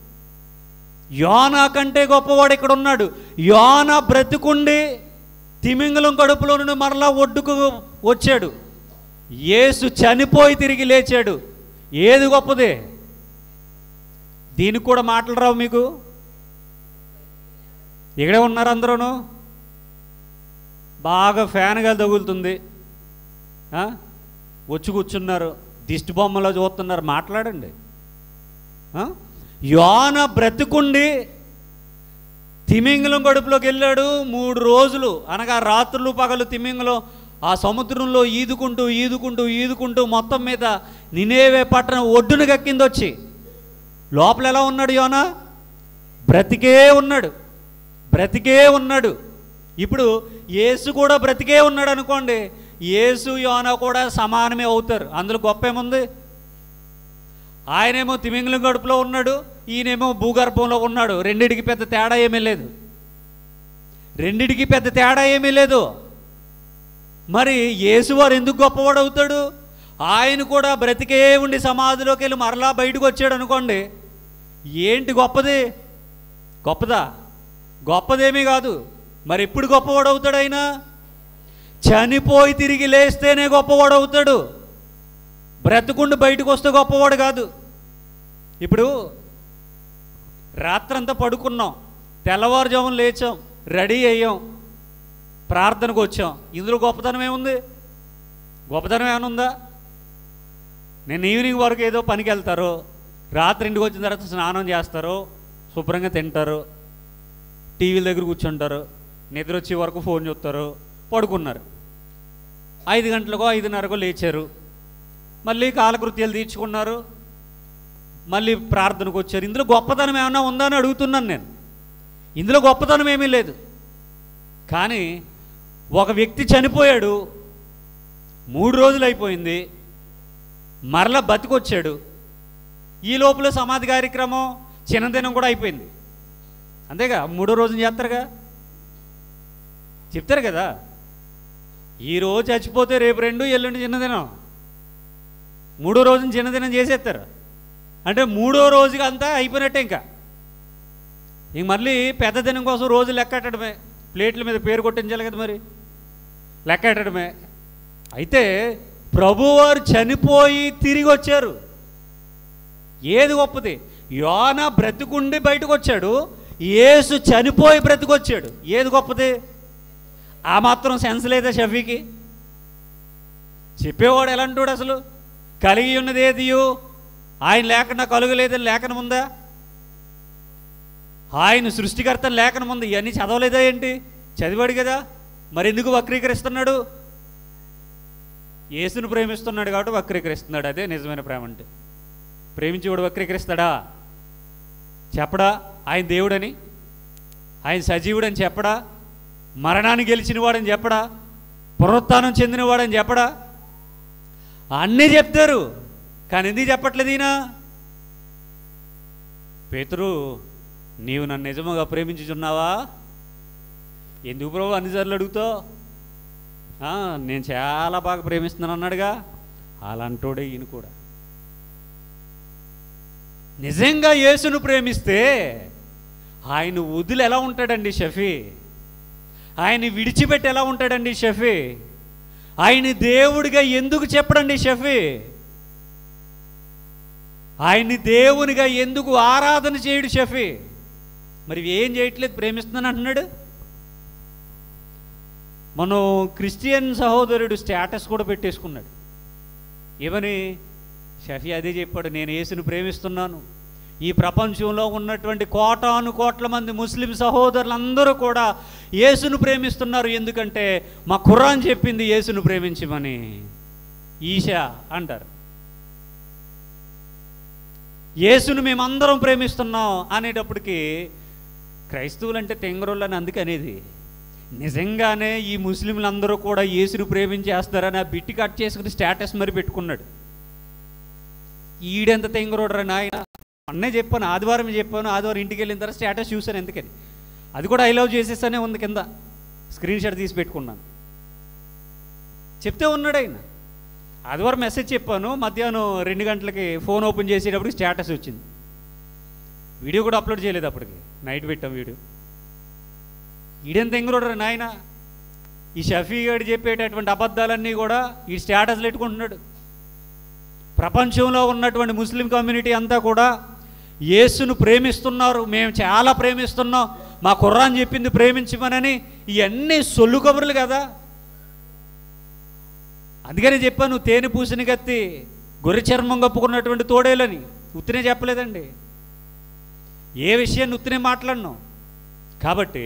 యోనా కంటే గొప్పవాడు ఇక్కడ ఉన్నాడు యోన బ్రతికుండి తిమింగలం కడుపులో నుండి మరలా ఒడ్డుకు వచ్చాడు యేసు చనిపోయి తిరిగి లేచాడు ఏది గొప్పది దీనికి కూడా మాటలు రావు మీకు ఇక్కడే ఉన్నారు అందరూను బాగా ఫ్యాన్గా తగులుతుంది ఆ? వచ్చి కూర్చున్నారు దిష్టి బొమ్మలో చూస్తున్నారు మాట్లాడండి ఆ? యోన బ్రతికుండి తిమింగలం గడుపులోకి వెళ్ళాడు మూడు రోజులు అనగా రాత్రులు పగలు తిమింగలం ఆ సముద్రంలో ఈదుకుంటూ ఈదుకుంటూ ఈదుకుంటూ మొత్తం మీద నినేవే పట్టణం ఒడ్డున గక్కింది వచ్చి లోపల ఎలా ఉన్నాడు యోనా బ్రతికే ఉన్నాడు బ్రతికే ఉన్నాడు ఇప్పుడు యేసు కూడా బ్రతికే ఉన్నాడు అనుకోండి యేసు యోన కూడా సమానమే అవుతారు అందులో గొప్ప ఏముంది ఆయనేమో తిమింగలం గడుపులో ఉన్నాడు ఈయనేమో భూగర్భంలో ఉన్నాడు రెండిటికి పెద్ద తేడా ఏమీ లేదు రెండిటికి పెద్ద తేడా ఏమీ లేదు మరి యేసువారు ఎందుకు గొప్పవాడు అవుతాడు ఆయన కూడా బ్రతికే ఉండి సమాధిలోకి వెళ్ళి మరలా బయటకు వచ్చాడు అనుకోండి ఏంటి గొప్పది గొప్పదా గొప్పదేమీ కాదు మరి ఎప్పుడు గొప్పవాడు అవుతాడు ఆయన చనిపోయి తిరిగి లేస్తేనే గొప్పవాడు అవుతాడు బ్రతుకుండి బయటకు వస్తే గొప్పవాడు కాదు ఇప్పుడు రాత్రంతా పడుకున్నాం తెల్లవారుజామున లేచాం రెడీ అయ్యాం ప్రార్థనకు వచ్చాం ఇందులో గొప్పతనం ఏముంది గొప్పతనం ఏమైనా ఉందా నేను ఈవినింగ్ వరకు ఏదో పనికి వెళ్తారు రాత్రి ఇంటికి వచ్చిన తర్వాత స్నానం చేస్తారు శుభ్రంగా తింటారు టీవీల దగ్గర కూర్చుంటారు నిద్ర వచ్చే వరకు ఫోన్ చూస్తారు పడుకున్నారు ఐదు గంటలకో ఐదున్నరకో లేచారు మళ్ళీ కాలకృత్యాలు తీర్చుకున్నారు మళ్ళీ ప్రార్థనకు వచ్చారు ఇందులో గొప్పతనం ఏమైనా ఉందా అని అడుగుతున్నాను నేను ఇందులో గొప్పతనం ఏమీ లేదు కానీ ఒక వ్యక్తి చనిపోయాడు మూడు రోజులు అయిపోయింది మరలా బతికొచ్చాడు ఈ లోపల సమాధి కార్యక్రమం చిన్నదినం కూడా అయిపోయింది అంతేగా మూడో రోజున చేస్తారుగా చెప్తారు కదా ఈ రోజు చచ్చిపోతే రేపు రెండు ఎల్లుండి చిన్నదినం మూడో రోజున చిన్నదినం చేసేస్తారు అంటే మూడో రోజుకి అంతా అయిపోయినట్టే ఇంకా ఇంక మళ్ళీ పెద్ద దినం కోసం రోజు లెక్కట్టడమే ప్లేట్ల మీద పేరు కొట్టించాలి కదా మరి లెక్కట్టడమే అయితే ప్రభువారు చనిపోయి తిరిగి వచ్చారు ఏది గొప్పది యోన బ్రతికుండి బయటకు వచ్చాడు యేసు చనిపోయి బ్రతికొచ్చాడు ఏది గొప్పది ఆ మాత్రం సెన్స్ లేదా షఫీకి చెప్పేవాడు ఎలాంటోడు అసలు కలిగి ఉన్నది ఏదియో ఆయన లేకుండా కలుగలేదని లేఖనం ఉందా ఆయన సృష్టికర్త లేఖనం ఉంది ఇవన్నీ చదవలేదా ఏంటి చదివాడు కదా మరి ఎందుకు వక్రీకరిస్తున్నాడు యేసును ప్రేమిస్తున్నాడు కాబట్టి వక్రీకరిస్తున్నాడు అదే నిజమైన ప్రేమ అంటే ప్రేమించేవాడు వక్రీకరిస్తాడా చెప్పడా ఆయన దేవుడని ఆయన సజీవుడని చెప్పడా మరణాన్ని గెలిచినవాడని చెప్పడా పునరుత్థానం చెందినవాడని చెప్పడా అన్నీ చెప్తారు కానీ ఎందుకు చెప్పట్లేదు ఈయన పేతురు నీవు నన్ను నిజముగా ప్రేమించుచున్నావా ఎందుకు ప్రభు అన్నిసార్లు అడుగుతావు "ఆ, నేను చాలా బాగా ప్రేమిస్తున్నాను అన్నాడుగా అలాంటోడే ఈయన కూడా నిజంగా యేసును ప్రేమిస్తే ఆయన వదిలి ఎలా ఉంటాడండి షఫీ ఆయన విడిచిపెట్టి ఎలా ఉంటాడండి షఫీ ఆయన దేవుడిగా ఎందుకు చెప్పడండి షఫీ ఆయన్ని దేవునిగా ఎందుకు ఆరాధన చేయడు షఫీ మరి ఏం చేయట్లేదు ప్రేమిస్తున్నాను అంటున్నాడు మనం క్రిస్టియన్ సహోదరుడు స్టేటస్ కూడా పెట్టేసుకున్నాడు ఏమని షఫీ అదే చెప్పాడు నేను యేసును ప్రేమిస్తున్నాను ఈ ప్రపంచంలో ఉన్నటువంటి కోటాను కోట్ల మంది ముస్లిం సహోదరులందరూ కూడా యేసును ప్రేమిస్తున్నారు ఎందుకంటే మా ఖురాన్ చెప్పింది యేసును ప్రేమించమని ఈశా అంటారు యేసును మేమందరం ప్రేమిస్తున్నాం అనేటప్పటికి క్రైస్తవులు అంటే తెంగరోళ్ళని అందుకే అనేది నిజంగానే ఈ ముస్లింలందరూ కూడా యేసును ప్రేమించేస్తారని ఆ బిట్టి కట్ చేసుకుని స్టేటస్ మరి పెట్టుకున్నాడు ఈడెంత తెంగరోడరా నాయన అన్నే చెప్పాను ఆదివారం చెప్పాను ఆదివారం ఇంటికి వెళ్ళిన తర్వాత స్టేటస్ చూశాను ఎందుకని అది కూడా ఐ లవ్ చేసేసానే ఉంది కింద స్క్రీన్ షాట్ తీసి పెట్టుకున్నాను చెప్తే ఉన్నాడు ఆయన ఆదివారం మెసేజ్ చెప్పాను మధ్యాహ్నం రెండు గంటలకి ఫోన్ ఓపెన్ చేసేటప్పుడు స్టేటస్ వచ్చింది వీడియో కూడా అప్లోడ్ చేయలేదు అప్పటికి నైట్ పెట్టాం వీడియో ఈడెంత ఎంగురోడరు నాయన ఈ షఫీ గారు చెప్పేటటువంటి అబద్ధాలన్నీ కూడా ఈ స్టేటస్లు పెట్టుకుంటున్నాడు ప్రపంచంలో ఉన్నటువంటి ముస్లిం కమ్యూనిటీ అంతా కూడా యేసును ప్రేమిస్తున్నారు మేము చాలా ప్రేమిస్తున్నాం మా కుర్రాన్ చెప్పింది ప్రేమించమనని ఇవన్నీ సొల్లు కబుర్లు కదా అందుకనే చెప్పాను తేనె పూసిన కత్తి గొర్రె చర్మం కప్పుకున్నటువంటి తోడేలని ఉత్తినే చెప్పలేదండి ఏ విషయాన్ని ఉత్తినే మాట్లాడినాం కాబట్టి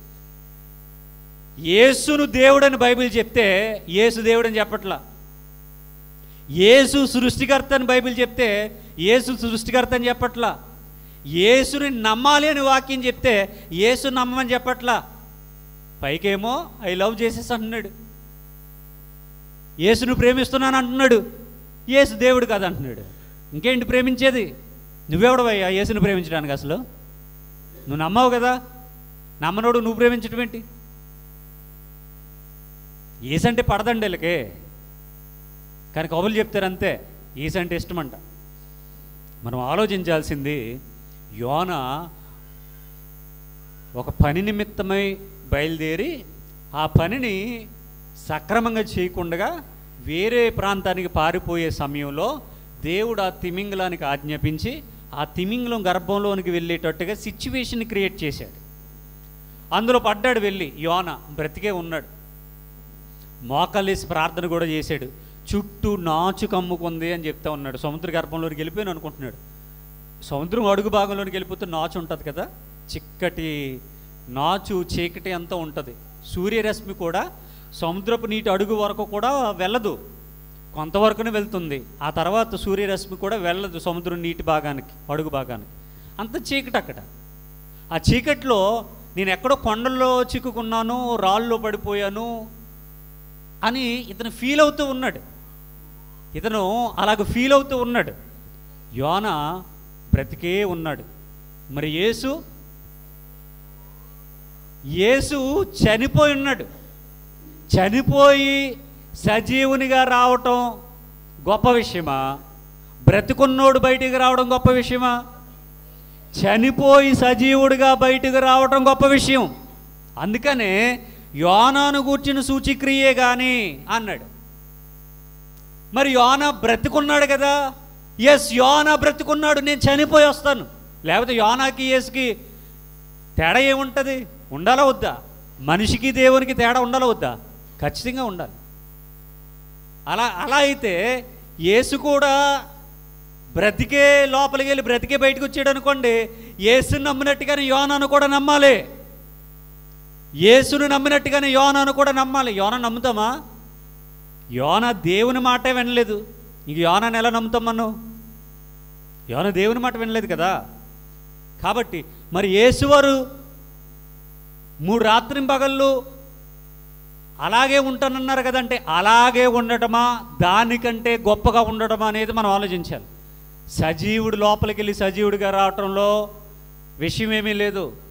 యేసును దేవుడని బైబిల్ చెప్తే యేసు దేవుడని చెప్పట్లా యేసు సృష్టికర్త అని బైబిల్ చెప్తే యేసు సృష్టికర్త అని చెప్పట్లా యేసుని నమ్మాలి అని వాక్యం చెప్తే యేసు నమ్మమని చెప్పట్లా పైకేమో ఐ లవ్ చేసేసి అంటున్నాడు యేసును ప్రేమిస్తున్నాను అంటున్నాడు యేసు దేవుడు కాదు అంటున్నాడు ఇంకేంటి ప్రేమించేది నువ్వెవడవయ్యా యేసును ప్రేమించడానికి అసలు నువ్వు నమ్మావు కదా నమ్మనోడు నువ్వు ప్రేమించడం ఏంటి ఏసంటే పడదండి వీళ్ళకి కానీ కబుర్లు చెప్తారు అంతే ఈసంటే ఇష్టమంట మనం ఆలోచించాల్సింది యోన ఒక పని నిమిత్తమై బయలుదేరి ఆ పనిని సక్రమంగా చేయకుండా వేరే ప్రాంతానికి పారిపోయే సమయంలో దేవుడు ఆ తిమింగలానికి ఆజ్ఞాపించి ఆ తిమింగలం గర్భంలోనికి వెళ్ళేటట్టుగా సిచ్యువేషన్ క్రియేట్ చేశాడు అందులో పడ్డాడు వెళ్ళి యోన బ్రతికే ఉన్నాడు మోకాలేసి ప్రార్థన కూడా చేశాడు చుట్టూ నాచు కమ్ముకుంది అని చెప్తా ఉన్నాడు సముద్ర గర్భంలోకి వెళ్ళిపోయాను అనుకుంటున్నాడు సముద్రం అడుగు భాగంలోకి వెళ్ళిపోతే నాచు ఉంటుంది కదా చిక్కటి నాచు చీకటి అంతా ఉంటుంది సూర్యరశ్మి కూడా సముద్రపు నీటి అడుగు వరకు కూడా వెళ్ళదు కొంతవరకునే వెళ్తుంది ఆ తర్వాత సూర్యరశ్మి కూడా వెళ్ళదు సముద్రం నీటి భాగానికి అడుగు భాగానికి అంత చీకటి అక్కడ ఆ చీకట్లో నేను ఎక్కడో కొండల్లో చిక్కుకున్నాను రాళ్ళలో పడిపోయాను అని ఇతను ఫీల్ అవుతూ ఉన్నాడు ఇతను అలాగ ఫీల్ అవుతూ ఉన్నాడు యోన బ్రతికే ఉన్నాడు మరి యేసు యేసు చనిపోయి ఉన్నాడు చనిపోయి సజీవునిగా రావటం గొప్ప విషయమా బ్రతికున్నోడు బయటికి రావడం గొప్ప విషయమా చనిపోయి సజీవుడిగా బయటకు రావటం గొప్ప విషయం అందుకనే యోనాను కూర్చుని సూచిక్రియే కానీ అన్నాడు మరి యోన బ్రతికున్నాడు కదా ఎస్ యోనా బ్రతికున్నాడు నేను చనిపోయి వస్తాను లేకపోతే యోనాకి యేసుకి తేడా ఏముంటుంది ఉండాలా వద్దా మనిషికి దేవునికి తేడా ఉండాలా వద్దా ఖచ్చితంగా ఉండాలి అలా అలా అయితే యేసు కూడా బ్రతికే లోపలికి వెళ్ళి బ్రతికే బయటకు వచ్చాడు అనుకోండి యేసుని నమ్మినట్టుగానే యోనాను కూడా నమ్మాలి యేసును నమ్మినట్టుగానే యోనాను కూడా నమ్మాలి యోన నమ్ముతామా యోన దేవుని మాటే వినలేదు ఇంక యోనాను ఎలా నమ్ముతాం మనం యోన దేవుని మాట వినలేదు కదా కాబట్టి మరి యేసువారు మూడు రాత్రి పగళ్ళు అలాగే ఉంటానన్నారు కదంటే అలాగే ఉండటమా దానికంటే గొప్పగా ఉండటమా అనేది మనం ఆలోచించాలి సజీవుడు లోపలికి వెళ్ళి సజీవుడిగా రావటంలో విషయం ఏమీ లేదు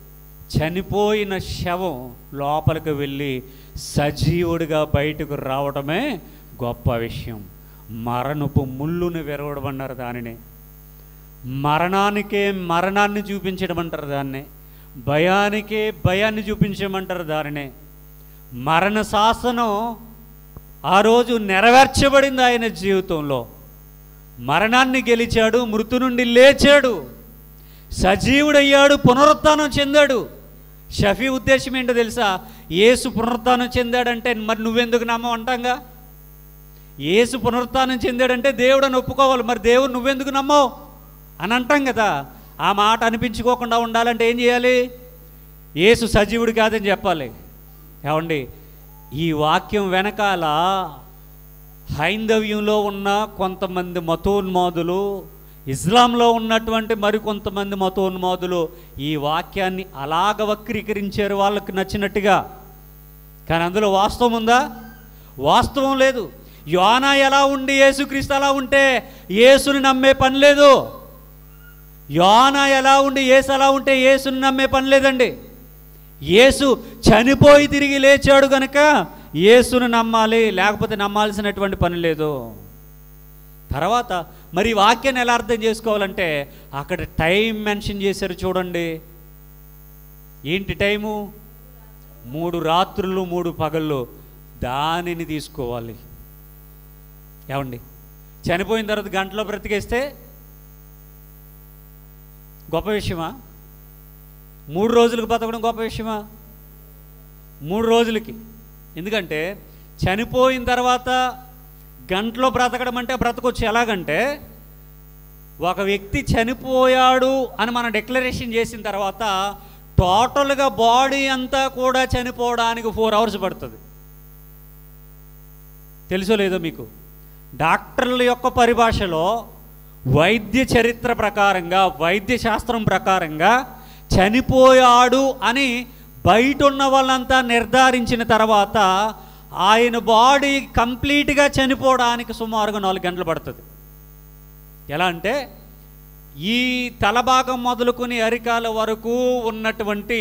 చనిపోయిన శవం లోపలికి వెళ్ళి సజీవుడిగా బయటకు రావడమే గొప్ప విషయం మరణపు ముళ్ళును విరవడమన్నారు దానిని మరణానికే మరణాన్ని చూపించడం అంటారు దాన్నే భయానికే భయాన్ని చూపించమంటారు దానినే మరణ శాసనం ఆ రోజు నెరవేర్చబడింది ఆయన జీవితంలో మరణాన్ని గెలిచాడు మృతు నుండి లేచాడు సజీవుడయ్యాడు పునరుత్థానం చెందాడు షఫీ ఉద్దేశం ఏంటో తెలుసా యేసు పునరుత్థానం చెందాడంటే మరి నువ్వెందుకు నమ్మవు అంటాంగా యేసు పునరుత్థానం చెందాడంటే దేవుడు అని ఒప్పుకోవాలి మరి దేవుడు నువ్వెందుకు నమ్మవు అని అంటాం కదా ఆ మాట అనిపించుకోకుండా ఉండాలంటే ఏం చేయాలి యేసు సజీవుడు కాదని చెప్పాలి ఏమండి ఈ వాక్యం వెనకాల హైందవ్యంలో ఉన్న కొంతమంది మతోన్మాదులు ఇస్లాంలో ఉన్నటువంటి మరికొంతమంది మతోన్మాదులు ఈ వాక్యాన్ని అలాగ వక్రీకరించారు వాళ్ళకి నచ్చినట్టుగా కానీ అందులో వాస్తవం ఉందా వాస్తవం లేదు యోనా ఎలా ఉండి యేసుక్రీస్తు అలా ఉంటే యేసుని నమ్మే పని లేదు యోనా ఎలా ఉండి యేసు అలా ఉంటే యేసుని నమ్మే పని లేదండి యేసు చనిపోయి తిరిగి లేచాడు గనక యేసును నమ్మాలి లేకపోతే నమ్మాల్సినటువంటి పని లేదు తర్వాత మరి ఈ వాక్యాన్ని ఎలా అర్థం చేసుకోవాలంటే అక్కడ టైం మెన్షన్ చేశారు చూడండి ఏంటి టైము మూడు రాత్రులు మూడు పగళ్ళు దానిని తీసుకోవాలి ఏమండి చనిపోయిన తర్వాత గంటలో బ్రతికేస్తే గొప్ప విషయమా మూడు రోజులకు బతకడం గొప్ప విషయమా మూడు రోజులకి ఎందుకంటే చనిపోయిన తర్వాత గంటలో బ్రతకడం అంటే బ్రతకొచ్చు ఎలాగంటే ఒక వ్యక్తి చనిపోయాడు అని మనం డిక్లరేషన్ చేసిన తర్వాత టోటల్గా బాడీ అంతా కూడా చనిపోవడానికి ఫోర్ అవర్స్ పడుతుంది తెలుసో లేదో మీకు డాక్టర్ల యొక్క పరిభాషలో వైద్య చరిత్ర ప్రకారంగా వైద్య శాస్త్రం ప్రకారంగా చనిపోయాడు అని బయట ఉన్న వాళ్ళంతా నిర్ధారించిన తర్వాత ఆయన బాడీ కంప్లీట్గా చనిపోవడానికి సుమారుగా నాలుగు గంటలు పడుతుంది ఎలా అంటే ఈ తలభాగం మొదలుకొని అరికాల వరకు ఉన్నటువంటి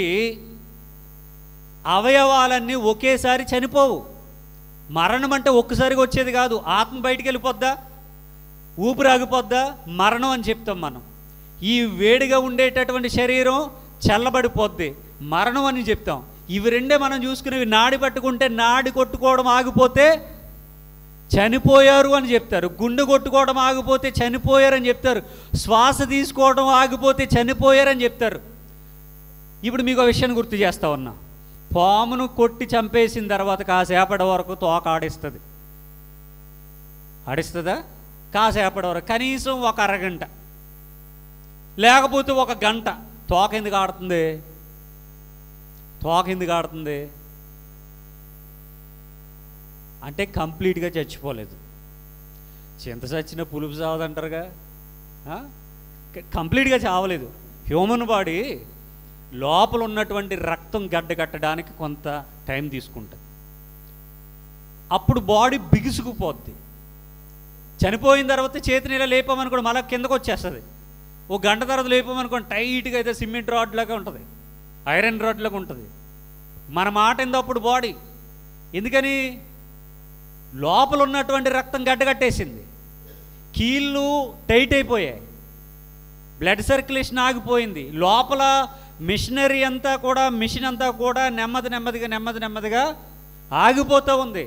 అవయవాలన్నీ ఒకేసారి చనిపోవు మరణం అంటే ఒక్కసారిగా వచ్చేది కాదు ఆత్మ బయటికి వెళ్ళిపోద్దా ఊపిరి ఆగిపోద్దా మరణం అని చెప్తాం మనం ఈ వేడిగా ఉండేటటువంటి శరీరం చల్లబడిపోద్ది మరణం అని చెప్తాం ఇవి రెండే మనం చూసుకునేవి నాడి పట్టుకుంటే నాడి కొట్టుకోవడం ఆగిపోతే చనిపోయారు అని చెప్తారు గుండె కొట్టుకోవడం ఆగిపోతే చనిపోయారని చెప్తారు శ్వాస తీసుకోవడం ఆగిపోతే చనిపోయారని చెప్తారు ఇప్పుడు మీకు ఒక విషయాన్ని గుర్తు చేస్తా ఉన్నా పామును కొట్టి చంపేసిన తర్వాత కాసేపటి వరకు తోక ఆడిస్తుంది ఆడిస్తుందా కాసేపటి వరకు కనీసం ఒక అరగంట లేకపోతే ఒక గంట తోక ఎందుకు ఆడుతుంది తోక ఎందుకు ఆడుతుంది అంటే కంప్లీట్గా చచ్చిపోలేదు చింత చచ్చిన పులుపు చావదంటారుగా ఆ? క- కంప్లీట్గా చావలేదు హ్యూమన్ బాడీ లోపల ఉన్నటువంటి రక్తం గడ్డ కట్టడానికి కొంత టైం తీసుకుంటుంది అప్పుడు బాడీ బిగుసుకుపోద్ది చనిపోయిన తర్వాత చేతిని ఇలా లేపామనుకోండి మళ్ళీ కిందకు వచ్చేస్తుంది ఓ గంట తర్వాత లేపామనుకోండి టైట్గా అయితే సిమెంట్ రాడ్ లాగా ఉంటుంది ఐరన్ రాడ్ లాగా ఉంటుంది మన మాట ఏందో అప్పుడు బాడీ ఎందుకని లోపల ఉన్నటువంటి రక్తం గడ్డగట్టేసింది కీళ్ళు టైట్ అయిపోయాయి బ్లడ్ సర్క్యులేషన్ ఆగిపోయింది లోపల మిషనరీ అంతా కూడా మిషన్ అంతా కూడా నెమ్మది నెమ్మదిగా నెమ్మది నెమ్మదిగా ఆగిపోతూ ఉంది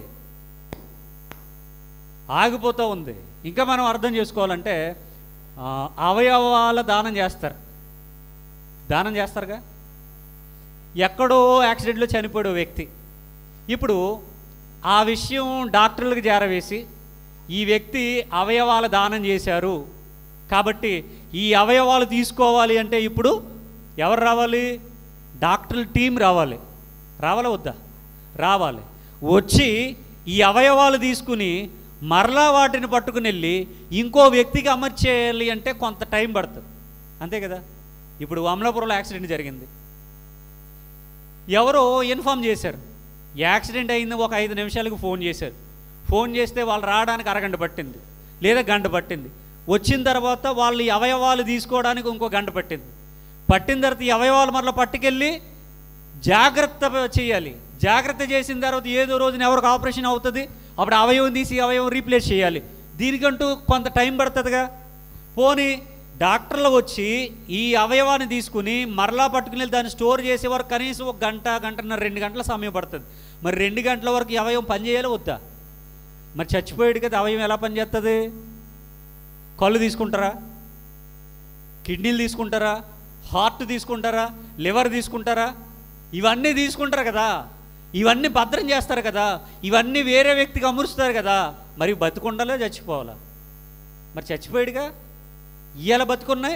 ఆగిపోతూ ఉంది ఇంకా మనం అర్థం చేసుకోవాలంటే ఆ, అవయవాల దానం చేస్తారు దానం చేస్తారుగా ఎక్కడో యాక్సిడెంట్లో చనిపోయాడు వ్యక్తి ఇప్పుడు ఆ విషయం డాక్టర్లకు చేరవేసి ఈ వ్యక్తి అవయవాల దానం చేశారు కాబట్టి ఈ అవయవాలు తీసుకోవాలి అంటే ఇప్పుడు ఎవరు రావాలి డాక్టర్ల టీం రావాలి రావాలా వద్దా రావాలి వచ్చి ఈ అవయవాలు తీసుకుని మరలా వాటిని పట్టుకుని వెళ్ళి ఇంకో వ్యక్తికి అమర్చేయాలి అంటే కొంత టైం పడుతుంది అంతే కదా ఇప్పుడు అమలాపురంలో యాక్సిడెంట్ జరిగింది ఎవరో ఇన్ఫామ్ చేశారు యాక్సిడెంట్ అయింది ఒక ఐదు నిమిషాలకు ఫోన్ చేశారు ఫోన్ చేస్తే వాళ్ళు రావడానికి అరగంట పట్టింది లేదా గంట పట్టింది వచ్చిన తర్వాత వాళ్ళు ఈ అవయవాలు తీసుకోవడానికి ఇంకో గంట పట్టింది పట్టిన తర్వాత ఈ అవయవాలు మరలా పట్టుకెళ్ళి జాగ్రత్త చేయాలి జాగ్రత్త చేసిన తర్వాత ఏదో రోజున ఎవరికి ఆపరేషన్ అవుతుంది అప్పుడు అవయవం తీసి ఈ అవయవం రీప్లేస్ చేయాలి దీనికంటూ కొంత టైం పడుతుందిగా పోనీ డాక్టర్లు వచ్చి ఈ అవయవాన్ని తీసుకుని మరలా పట్టుకుని వెళ్ళి దాన్ని స్టోర్ చేసే వరకు కనీసం ఒక గంట గంటన్నర రెండు గంటల సమయం పడుతుంది మరి రెండు గంటల వరకు ఈ అవయవం పనిచేయాలి వద్దా మరి చచ్చిపోయాడు కదా అవయవం ఎలా పనిచేస్తుంది కళ్ళు తీసుకుంటారా కిడ్నీలు తీసుకుంటారా హార్ట్ తీసుకుంటారా లివర్ తీసుకుంటారా ఇవన్నీ తీసుకుంటారు కదా ఇవన్నీ భద్రం చేస్తారు కదా ఇవన్నీ వేరే వ్యక్తికి అమరుస్తారు కదా మరి బతుకుండాలో చచ్చిపోవాలా మరి చచ్చిపోయాడుగా ఇవాళ బతుకున్నాయి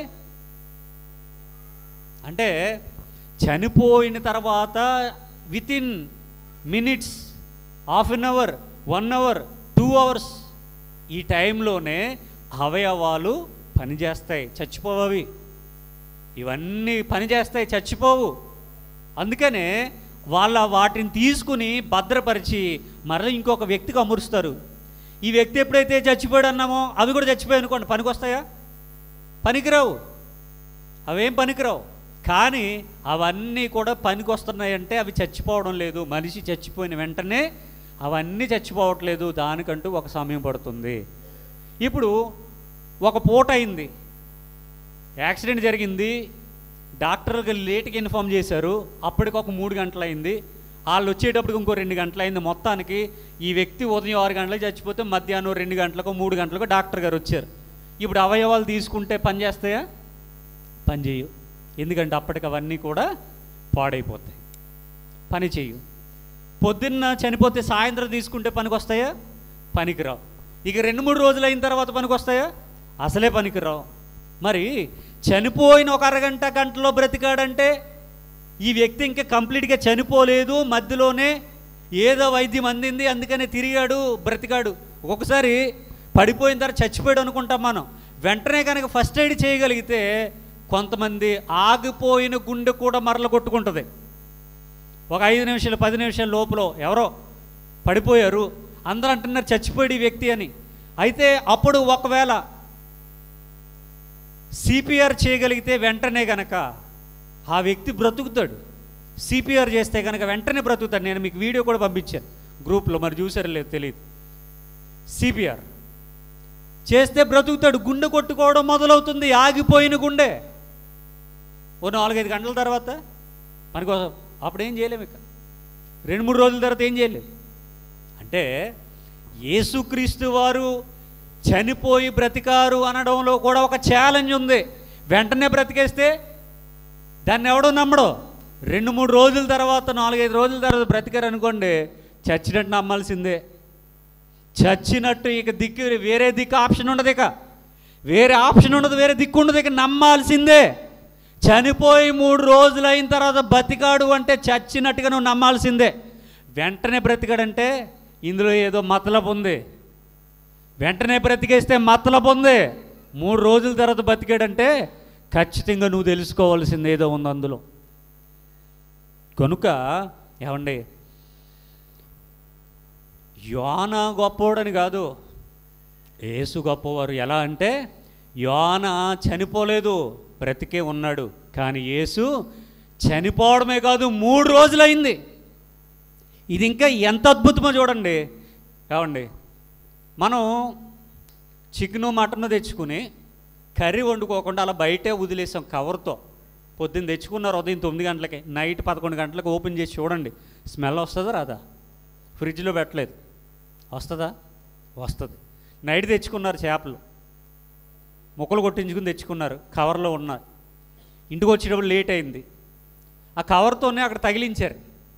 అంటే చనిపోయిన తర్వాత within minutes half an hour one hour two hours ఈ టైంలోనే అవయవాలు పనిచేస్తాయి చచ్చిపోవవి ఇవన్నీ పనిచేస్తాయి చచ్చిపోవు అందుకనే వాళ్ళ వాటిని తీసుకుని భద్రపరిచి మరలా ఇంకొక వ్యక్తికి అమరుస్తారు ఈ వ్యక్తి ఎప్పుడైతే చచ్చిపోయాడు అన్నామో అవి కూడా చచ్చిపోయాయి అనుకోండి పనికొస్తాయా పనికిరావు అవేం పనికిరావు కానీ అవన్నీ కూడా పనికొస్తున్నాయంటే అవి చచ్చిపోవడం లేదు మనిషి చచ్చిపోయిన వెంటనే అవన్నీ చచ్చిపోవట్లేదు దానికంటూ ఒక సమయం పడుతుంది ఇప్పుడు ఒక పూట అయింది యాక్సిడెంట్ జరిగింది డాక్టర్కి లేట్గా ఇన్ఫామ్ చేశారు అప్పటికి ఒక మూడు గంటలు అయింది వాళ్ళు వచ్చేటప్పటికి ఇంకో రెండు గంటలు అయింది మొత్తానికి ఈ వ్యక్తి ఉదయం ఆరు గంటలకు చచ్చిపోతే మధ్యాహ్నం రెండు గంటలకు మూడు గంటలకు డాక్టర్ గారు వచ్చారు ఇప్పుడు అవయవాలు తీసుకుంటే పని చేస్తాయా పని చేయు ఎందుకంటే అప్పటికి అవన్నీ కూడా పాడైపోతాయి పని చేయు పొద్దున్న చనిపోతే సాయంత్రం తీసుకుంటే పనికి వస్తాయా పనికిరావు ఇక రెండు మూడు రోజులు అయిన తర్వాత పనికి వస్తాయా అసలే పనికిరావు మరి చనిపోయిన ఒక అరగంట గంటలో బ్రతికాడంటే ఈ వ్యక్తి ఇంకా కంప్లీట్గా చనిపోలేదు మధ్యలోనే ఏదో వైద్యం అందింది అందుకనే తిరిగాడు బ్రతికాడు ఒక్కొక్కసారి పడిపోయిన తర్వాత చచ్చిపోయాడు అనుకుంటాం మనం వెంటనే కనుక ఫస్ట్ ఎయిడ్ చేయగలిగితే కొంతమంది ఆగిపోయిన గుండె కూడా మరల కొట్టుకుంటుంది ఒక ఐదు నిమిషాలు పది నిమిషాల లోపల ఎవరో పడిపోయారు అందరూ అంటున్నారు చచ్చిపోయాడు ఈ వ్యక్తి అని అయితే అప్పుడు ఒకవేళ సిపిఆర్ చేయగలిగితే వెంటనే గనక ఆ వ్యక్తి బ్రతుకుతాడు సిపిఆర్ చేస్తే కనుక వెంటనే బ్రతుకుతాడు నేను మీకు వీడియో కూడా పంపించాను గ్రూప్లో మరి చూసారో లేదు తెలియదు సిపిఆర్ చేస్తే బ్రతుకుతాడు గుండె కొట్టుకోవడం మొదలవుతుంది ఆగిపోయిన గుండె ఓ నాలుగైదు గంటల తర్వాత మనకు అప్పుడు ఏం చేయలేము ఇక రెండు మూడు రోజుల తర్వాత ఏం చేయలేము అంటే యేసుక్రీస్తు వారు చనిపోయి బ్రతికారు అనడంలో కూడా ఒక ఛాలెంజ్ ఉంది వెంటనే బ్రతికేస్తే దాన్ని ఎవడో నమ్మడు రెండు మూడు రోజుల తర్వాత నాలుగైదు రోజుల తర్వాత బ్రతికారు అనుకోండి చచ్చినట్టు నమ్మాల్సిందే చచ్చినట్టు ఇక దిక్కు వేరే దిక్కు ఆప్షన్ ఉండదు ఇక వేరే ఆప్షన్ ఉండదు వేరే దిక్కు ఉండదు ఇక నమ్మాల్సిందే చనిపోయి మూడు రోజులు అయిన తర్వాత బతికాడు అంటే చచ్చినట్టుగా నువ్వు నమ్మాల్సిందే వెంటనే బ్రతికాడంటే ఇందులో ఏదో మతలబు ఉంది వెంటనే బ్రతికేస్తే మతలబు ఉంది మూడు రోజుల తర్వాత బతికాడంటే ఖచ్చితంగా నువ్వు తెలుసుకోవాల్సింది ఏదో ఉంది అందులో కనుక ఏమండి యోన గొప్పవాడని కాదు యేసు గొప్పవారు ఎలా అంటే యోన చనిపోలేదు బ్రతికే ఉన్నాడు కానీ యేసు చనిపోవడమే కాదు మూడు రోజులైంది ఇది ఇంకా ఎంత అద్భుతమో చూడండి ఏమండి మనం చికెను మటన్ తెచ్చుకుని కర్రీ వండుకోకుండా అలా బయటే వదిలేసాం కవర్తో పొద్దున్న తెచ్చుకున్నారు ఉదయం తొమ్మిది గంటలకి నైట్ పదకొండు గంటలకు ఓపెన్ చేసి చూడండి స్మెల్ వస్తుందా రాదా ఫ్రిడ్జ్లో పెట్టలేదు వస్తుందా వస్తుంది నైట్ తెచ్చుకున్నారు చేపలు ముక్కలు కొట్టించుకుని తెచ్చుకున్నారు కవర్లో ఉన్నారు ఇంటికి వచ్చేటప్పుడు లేట్ అయింది ఆ కవర్తోనే అక్కడ తగిలించారు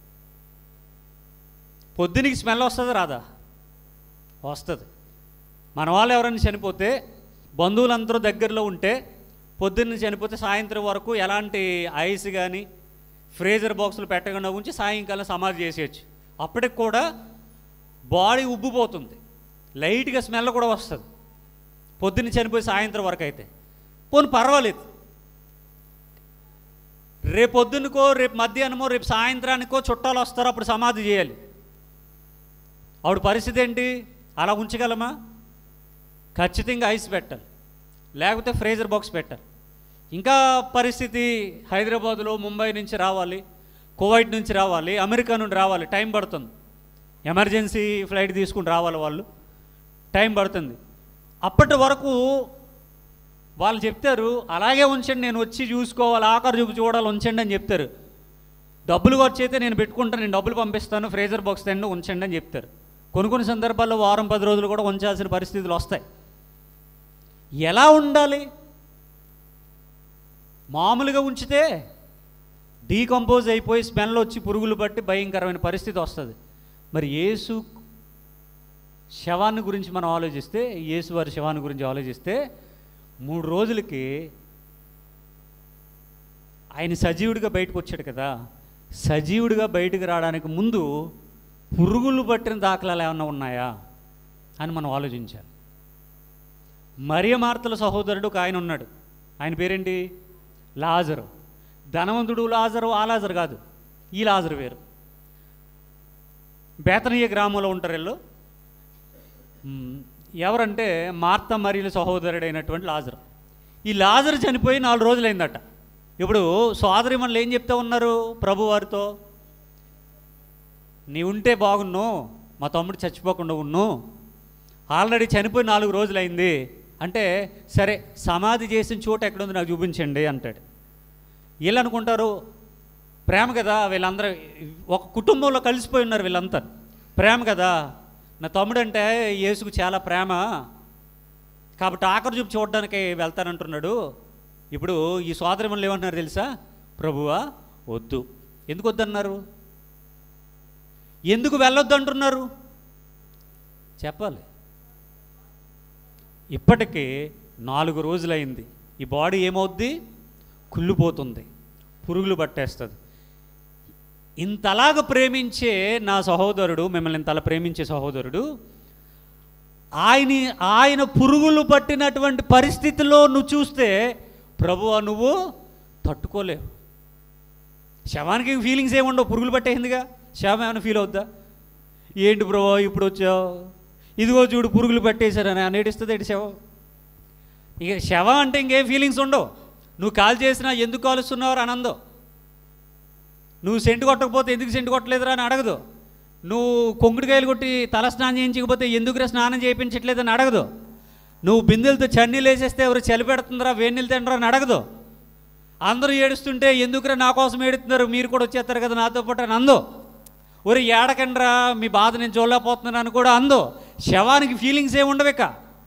పొద్దునికి స్మెల్ వస్తుందా రాదా వస్తుంది మన వాళ్ళు ఎవరైనా చనిపోతే బంధువులందరూ దగ్గరలో ఉంటే పొద్దున్న చనిపోతే సాయంత్రం వరకు ఎలాంటి ఐస్ కానీ ఫ్రీజర్ బాక్సులు పెట్టకుండా ఉంచి సాయంకాలం సమాధి చేసేయచ్చు అప్పటికి కూడా బాడీ ఉబ్బిపోతుంది లైట్గా స్మెల్ కూడా వస్తుంది పొద్దున్న చనిపోయి సాయంత్రం వరకు అయితే పోనీ పర్వాలేదు రేపు పొద్దున్నకో రేపు మధ్యాహ్నమో రేపు సాయంత్రానికో చుట్టాలు వస్తారో అప్పుడు సమాధి చేయాలి ఆవిడ పరిస్థితి ఏంటి అలా ఉంచగలమా ఖచ్చితంగా ఐస్ పెట్టాలి లేకపోతే ఫ్రీజర్ బాక్స్ పెట్టాలి ఇంకా పరిస్థితి హైదరాబాదులో ముంబై నుంచి రావాలి కువైట్ నుంచి రావాలి అమెరికా నుండి రావాలి టైం పడుతుంది ఎమర్జెన్సీ ఫ్లైట్ తీసుకుని రావాలి వాళ్ళు టైం పడుతుంది అప్పటి వరకు వాళ్ళు చెప్తారు అలాగే ఉంచండి నేను వచ్చి చూసుకోవాలి ఆఖరి చూపు చూడాలి ఉంచండి అని చెప్తారు డబ్బులు ఖర్చు అయితే నేను పెట్టుకుంటాను నేను డబ్బులు పంపిస్తాను ఫ్రేజర్ బాక్స్ తండి ఉంచండి అని చెప్తారు కొన్ని కొన్ని సందర్భాల్లో వారం పది రోజులు కూడా ఉంచాల్సిన పరిస్థితులు వస్తాయి ఎలా ఉండాలి మామూలుగా ఉంచితే డీకంపోజ్ అయిపోయి స్మెల్ వచ్చి పురుగులు పట్టి భయంకరమైన పరిస్థితి వస్తుంది మరి యేసు శవాన్ని గురించి మనం ఆలోచిస్తే యేసు వారి శవాన్ని గురించి ఆలోచిస్తే మూడు రోజులకి ఆయన సజీవుడిగా బయటకు వచ్చాడు కదా సజీవుడిగా బయటకు రావడానికి ముందు పురుగులు పట్టిన దాఖలాలు ఏమన్నా ఉన్నాయా అని మనం ఆలోచించాలి మరియ మార్తల సహోదరుడు ఒక ఆయన ఉన్నాడు ఆయన పేరేంటి లాజరు ధనవంతుడు లాజరు ఆ లాజరు కాదు ఈ లాజరు వేరు బేతనీయ గ్రామంలో ఉంటారు వీళ్ళు మ్, ఎవరంటే మార్త మరియల సహోదరుడైనటువంటి లాజరు ఈ లాజరు చనిపోయి నాలుగు రోజులైందట ఇప్పుడు సోదరి మనల్ని ఏం చెప్తా ఉన్నారు ప్రభు వారితో నీ ఉంటే బాగున్ను మా తమ్ముడు చచ్చిపోకుండా ఉన్ను ఆల్రెడీ చనిపోయి నాలుగు రోజులైంది అంటే సరే సమాధి చేసిన చోట ఎక్కడుంది నాకు చూపించండి అంటాడు వీళ్ళు అనుకుంటారు ప్రేమ కదా వీళ్ళందరూ ఒక కుటుంబంలో కలిసిపోయి ఉన్నారు వీళ్ళంతా ప్రేమ కదా నా తమ్ముడు అంటే యేసుకు చాలా ప్రేమ కాబట్టి ఆఖరి చూపు చూడడానికి వెళ్తానంటున్నాడు ఇప్పుడు ఈ సోదరిమణులు ఏమంటున్నారు తెలుసా ప్రభువా వద్దు ఎందుకు వద్దన్నారు ఎందుకు వెళ్ళొద్దు అంటున్నారు చెప్పాలి ఇప్పటికీ నాలుగు రోజులైంది ఈ బాడీ ఏమవుద్ది కుళ్ళిపోతుంది పురుగులు పట్టేస్తుంది ఇంతలాగా ప్రేమించే నా సహోదరుడు మిమ్మల్ని ఇంతలా ప్రేమించే సహోదరుడు ఆయన ఆయన పురుగులు పట్టినటువంటి పరిస్థితిలో నువ్వు చూస్తే ప్రభువా నువ్వు తట్టుకోలేవు శవానికి ఫీలింగ్స్ ఏముండవు పురుగులు పట్టేసిందిగా శవం ఏమైనా ఫీల్ అవుద్దా ఏంటి బ్రో ఇప్పుడు వచ్చావు ఇదిగో చూడు పురుగులు పట్టేశారని అనేటిస్తుంది ఏంటి శవం ఇక శవం అంటే ఇంకేం ఫీలింగ్స్ ఉండవు నువ్వు కాల్ చేసినా ఎందుకు కాలుస్తున్నావు అని అందో నువ్వు సెంటు కొట్టకపోతే ఎందుకు సెంటు కొట్టలేదురా అని అడగదు నువ్వు కొంగుడికాయలు కొట్టి తల స్నానం చేయించకపోతే ఎందుకురా స్నానం చేయించట్లేదని అడగదు నువ్వు బిందెలతో చన్నీళ్ళు వేసేస్తే ఎవరు చలి పెడుతుందిరా వేడి నీళ్ళు తింటారా అని అడగదు అందరూ ఏడుస్తుంటే ఎందుకురా నా కోసం ఏడుతున్నారు మీరు కూడా వచ్చేస్తారు కదా నాతో పాటు అని అందో ఒరే ఏడకండ్రా మీ బాధ నేను చూడలేకపోతున్నాను కూడా అందో శవానికి ఫీలింగ్స్ ఏమి ఉండవిక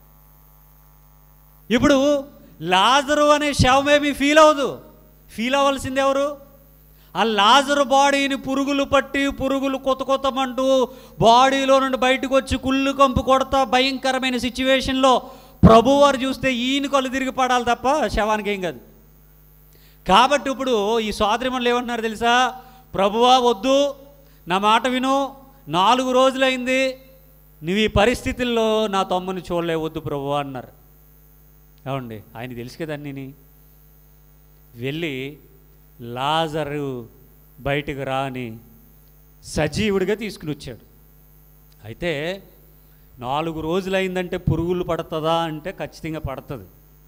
ఇప్పుడు లాజరు అనే శవమేమి ఫీల్ అవ్వదు ఫీల్ అవ్వాల్సింది ఎవరు ఆ లాజరు బాడీని పురుగులు పట్టి పురుగులు కొత్త కొత్తమంటూ బాడీలో నుండి బయటకు వచ్చి కుళ్ళు కంపు కొడతా భయంకరమైన సిచ్యువేషన్లో ప్రభువారు చూస్తే ఈయన కళ్ళు తిరిగి పడాలి తప్ప శవానికి ఏం కాదు కాబట్టి ఇప్పుడు ఈ సోదరిమణులు ఏమంటున్నారు తెలుసా ప్రభువా వద్దు నా మాట విను నాలుగు రోజులైంది నువ్వు ఈ పరిస్థితుల్లో నా తమ్ముని చూడలే వద్దు ప్రభువా అన్నారు ఏమండి ఆయన తెలుసు కదా అన్నీని వెళ్ళి లాజరు బయటకు రాని సజీవుడిగా తీసుకుని వచ్చాడు అయితే నాలుగు రోజులైందంటే పురుగులు పడుతుందా అంటే ఖచ్చితంగా పడుతుంది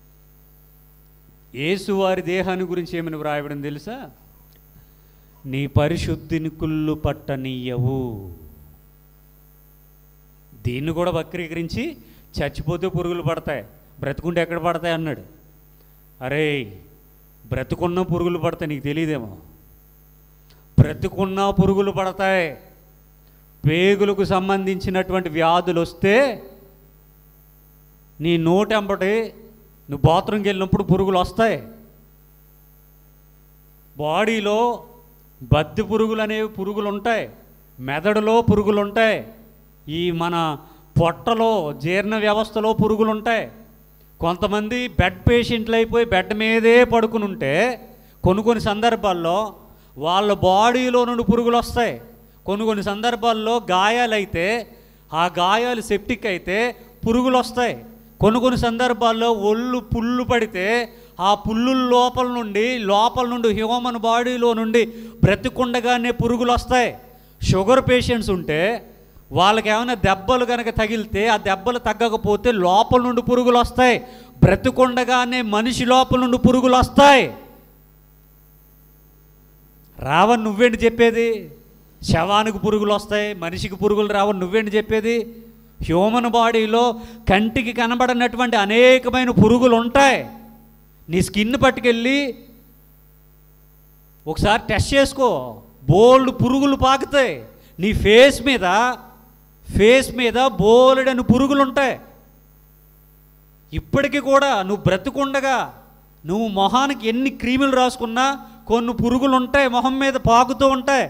యేసువారి దేహాన్ని గురించి ఏమని వ్రాయబడం తెలుసా నీ పరిశుద్ధిని కుళ్ళు పట్టనీయవు దీన్ని కూడా వక్రీకరించి చచ్చిపోతే పురుగులు పడతాయి బ్రతుకుంటే ఎక్కడ పడతాయి అన్నాడు అరే బ్రతుకున్న పురుగులు పడతాయి నీకు తెలియదేమో బ్రతుకున్న పురుగులు పడతాయి పేగులకు సంబంధించినటువంటి వ్యాధులు వస్తే నీ నోటెంబటి నువ్వు బాత్రూమ్కి వెళ్ళినప్పుడు పురుగులు వస్తాయి బాడీలో బద్ది పురుగులు అనేవి పురుగులు ఉంటాయి మెదడులో పురుగులు ఉంటాయి ఈ మన పొట్టలో జీర్ణ వ్యవస్థలో పురుగులు ఉంటాయి కొంతమంది బెడ్ పేషెంట్లు అయిపోయి బెడ్ మీదే పడుకుని ఉంటే కొన్ని కొన్ని సందర్భాల్లో వాళ్ళ బాడీలో నుండి పురుగులు వస్తాయి కొన్ని కొన్ని సందర్భాల్లో గాయాలైతే ఆ గాయాలు సెప్టిక్ అయితే పురుగులు వస్తాయి కొన్ని కొన్ని సందర్భాల్లో ఒళ్ళు పుళ్ళు పడితే ఆ పుల్లు లోపల నుండి లోపల నుండి హ్యూమన్ బాడీలో నుండి బ్రతికుండగానే పురుగులు వస్తాయి షుగర్ పేషెంట్స్ ఉంటే వాళ్ళకి ఏమైనా దెబ్బలు కనుక తగిలితే ఆ దెబ్బలు తగ్గకపోతే లోపల నుండి పురుగులు వస్తాయి బ్రతికుండగానే మనిషి లోపల నుండి పురుగులు వస్తాయి రావని నువ్వేంటి చెప్పేది శవానికి పురుగులు వస్తాయి మనిషికి పురుగులు రావని నువ్వేంటి చెప్పేది హ్యూమన్ బాడీలో కంటికి కనబడినటువంటి అనేకమైన పురుగులు ఉంటాయి నీ స్కిన్ పట్టుకెళ్ళి ఒకసారి టెస్ట్ చేసుకో బోల్డ్ పురుగులు పాకుతాయి నీ ఫేస్ మీద ఫేస్ మీద బోలెడని పురుగులు ఉంటాయి ఇప్పటికీ కూడా నువ్వు బ్రతుకుండగా నువ్వు మొహానికి ఎన్ని క్రీములు రాసుకున్నా కొన్ని పురుగులు ఉంటాయి మొహం మీద పాకుతూ ఉంటాయి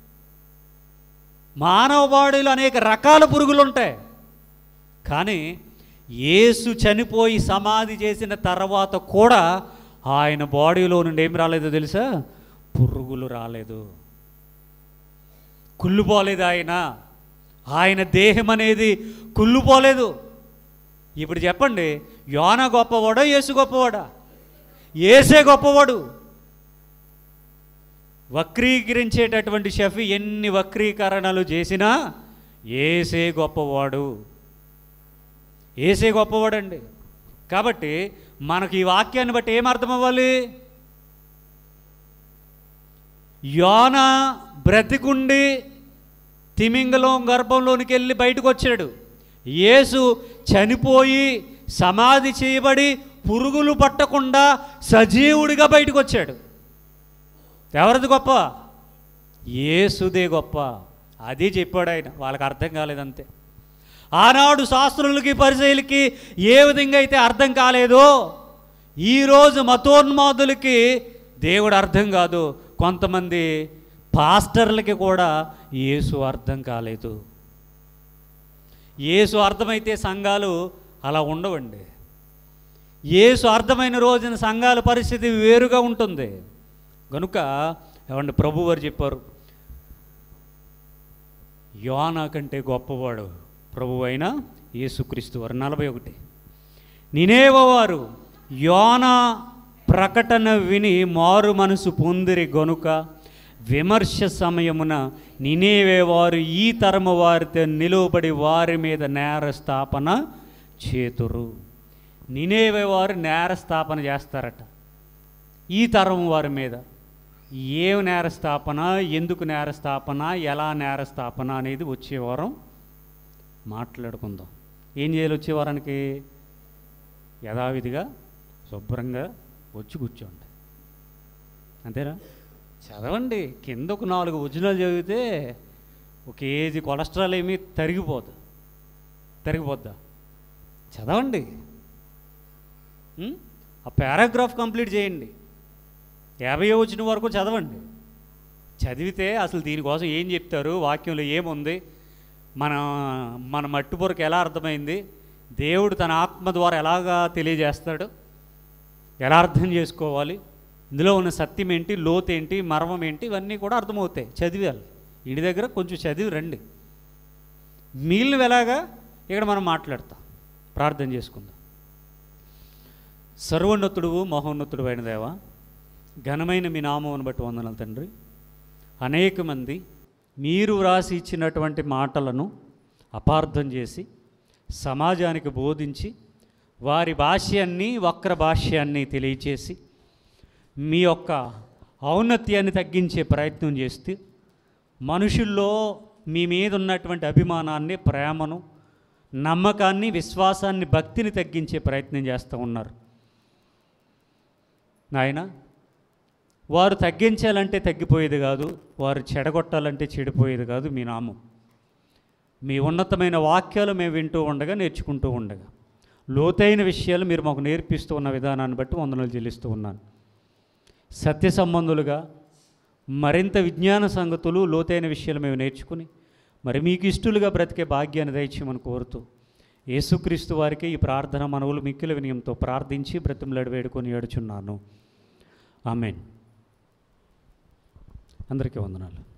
మానవ బాడీలో అనేక రకాల పురుగులు ఉంటాయి కానీ యేసు చనిపోయి సమాధి చేసిన తర్వాత కూడా ఆయన బాడీలో నుండి ఏం రాలేదో తెలుసా పురుగులు రాలేదు కుళ్ళుపోలేదు ఆయన ఆయన దేహం అనేది కుళ్ళుపోలేదు ఇప్పుడు చెప్పండి యోన గొప్పవాడా యేసు గొప్పవాడా ఏసే గొప్పవాడు వక్రీకరించేటటువంటి షఫీ ఎన్ని వక్రీకరణలు చేసినా ఏసే గొప్పవాడు ఏసే గొప్పవాడండి కాబట్టి మనకు ఈ వాక్యాన్ని బట్టి ఏం అర్థం అవ్వాలి యోన బ్రతికుండి తిమింగలం గర్భంలోనికి వెళ్ళి బయటకు వచ్చాడు యేసు చనిపోయి సమాధి చేయబడి పురుగులు పట్టకుండా సజీవుడిగా బయటకు వచ్చాడు ఎవరిది గొప్ప యేసుదే గొప్ప అది చెప్పాడు ఆయన వాళ్ళకి అర్థం కాలేదంతే ఆనాడు శాస్త్రులకి పరిచయులకి ఏ విధంగా అయితే అర్థం కాలేదో ఈరోజు మతోన్మాదులకి దేవుడు అర్థం కాదు కొంతమంది పాస్టర్లకి కూడా యేసు అర్థం కాలేదు యేసు అర్థమైతే సంఘాలు అలా ఉండవండి యేసు అర్థమైన రోజున సంఘాల పరిస్థితి వేరుగా ఉంటుంది కనుక ఏమండి ప్రభు వారు చెప్పారు యోనా కంటే గొప్పవాడు ప్రభు అయిన యేసుక్రీస్తు వారు నలభై ఒకటి నినేవవారు యోన ప్రకటన విని మారు మనసు పొందిరి గనుక విమర్శ సమయమున నినేవేవారు ఈ తరము వారితో నిలువబడి వారి మీద నేర స్థాపన చేతురు నినేవేవారు నేర స్థాపన చేస్తారట ఈ తరం వారి మీద ఏం నేర స్థాపన ఎందుకు నేర స్థాపన ఎలా నేర స్థాపన అనేది వచ్చే వారం మాట్లాడుకుందాం ఏం చేయాలి వచ్చే వారానికి యథావిధిగా శుభ్రంగా వచ్చి కూర్చోండి అంతేనా చదవండి కింద ఒక నాలుగు వచనాలు చదివితే ఒక కేజీ కొలెస్ట్రాల్ ఏమీ తరిగిపోదు తరిగిపోద్దా చదవండి ఉం? ఆ పారాగ్రాఫ్ కంప్లీట్ చేయండి యాభై వచ్చిన వరకు చదవండి చదివితే అసలు దీనికోసం ఏం చెప్తారు వాక్యంలో ఏముంది మన మన మట్టి పొరకు ఎలా అర్థమైంది దేవుడు తన ఆత్మ ద్వారా ఎలాగా తెలియజేస్తాడు ఎలా అర్థం చేసుకోవాలి ఇందులో ఉన్న సత్యం ఏంటి లోతు ఏంటి మర్మం ఏంటి ఇవన్నీ కూడా అర్థమవుతాయి చదివాలి ఇంటి దగ్గర కొంచెం చదివి రండి మిగిలినవి ఎలాగా ఇక్కడ మనం మాట్లాడతాం ప్రార్థన చేసుకుందాం సర్వోన్నతుడు మహోన్నతుడు అయిన దేవా ఘనమైన మీ నామమును బట్టి వందనాలు తండ్రి అనేక మంది మీరు వ్రాసి ఇచ్చినటువంటి మాటలను అపార్థం చేసి సమాజానికి బోధించి వారి భాష్యాన్ని వక్ర భాష్యాన్ని తెలియచేసి మీ యొక్క ఔన్నత్యాన్ని తగ్గించే ప్రయత్నం చేస్తే మనుషుల్లో మీ మీద ఉన్నటువంటి అభిమానాన్ని ప్రేమను నమ్మకాన్ని విశ్వాసాన్ని భక్తిని తగ్గించే ప్రయత్నం చేస్తూ ఉన్నారు నాయన వారు తగ్గించాలంటే తగ్గిపోయేది కాదు వారు చెడగొట్టాలంటే చెడిపోయేది కాదు మీ నామం మీ ఉన్నతమైన వాక్యాలు మేము వింటూ ఉండగా నేర్చుకుంటూ ఉండగా లోతైన విషయాలు మీరు మాకు నేర్పిస్తూ ఉన్న విధానాన్ని బట్టి వందనలు చెల్లిస్తూ ఉన్నాను సత్య సంబంధులుగా మరింత విజ్ఞాన సంగతులు లోతైన విషయాలు మేము నేర్చుకుని మరి మీకు ఇష్టలుగా బ్రతికే భాగ్యాన్ని దయచేయమని కోరుతూ యేసుక్రీస్తు వారికి ఈ ప్రార్థన మనవులు మిక్కిల వినయంతో ప్రార్థించి బ్రతిమలాడి వేడుకొని ఏడుచున్నాను ఆమెన్ అందరికీ వందనాలు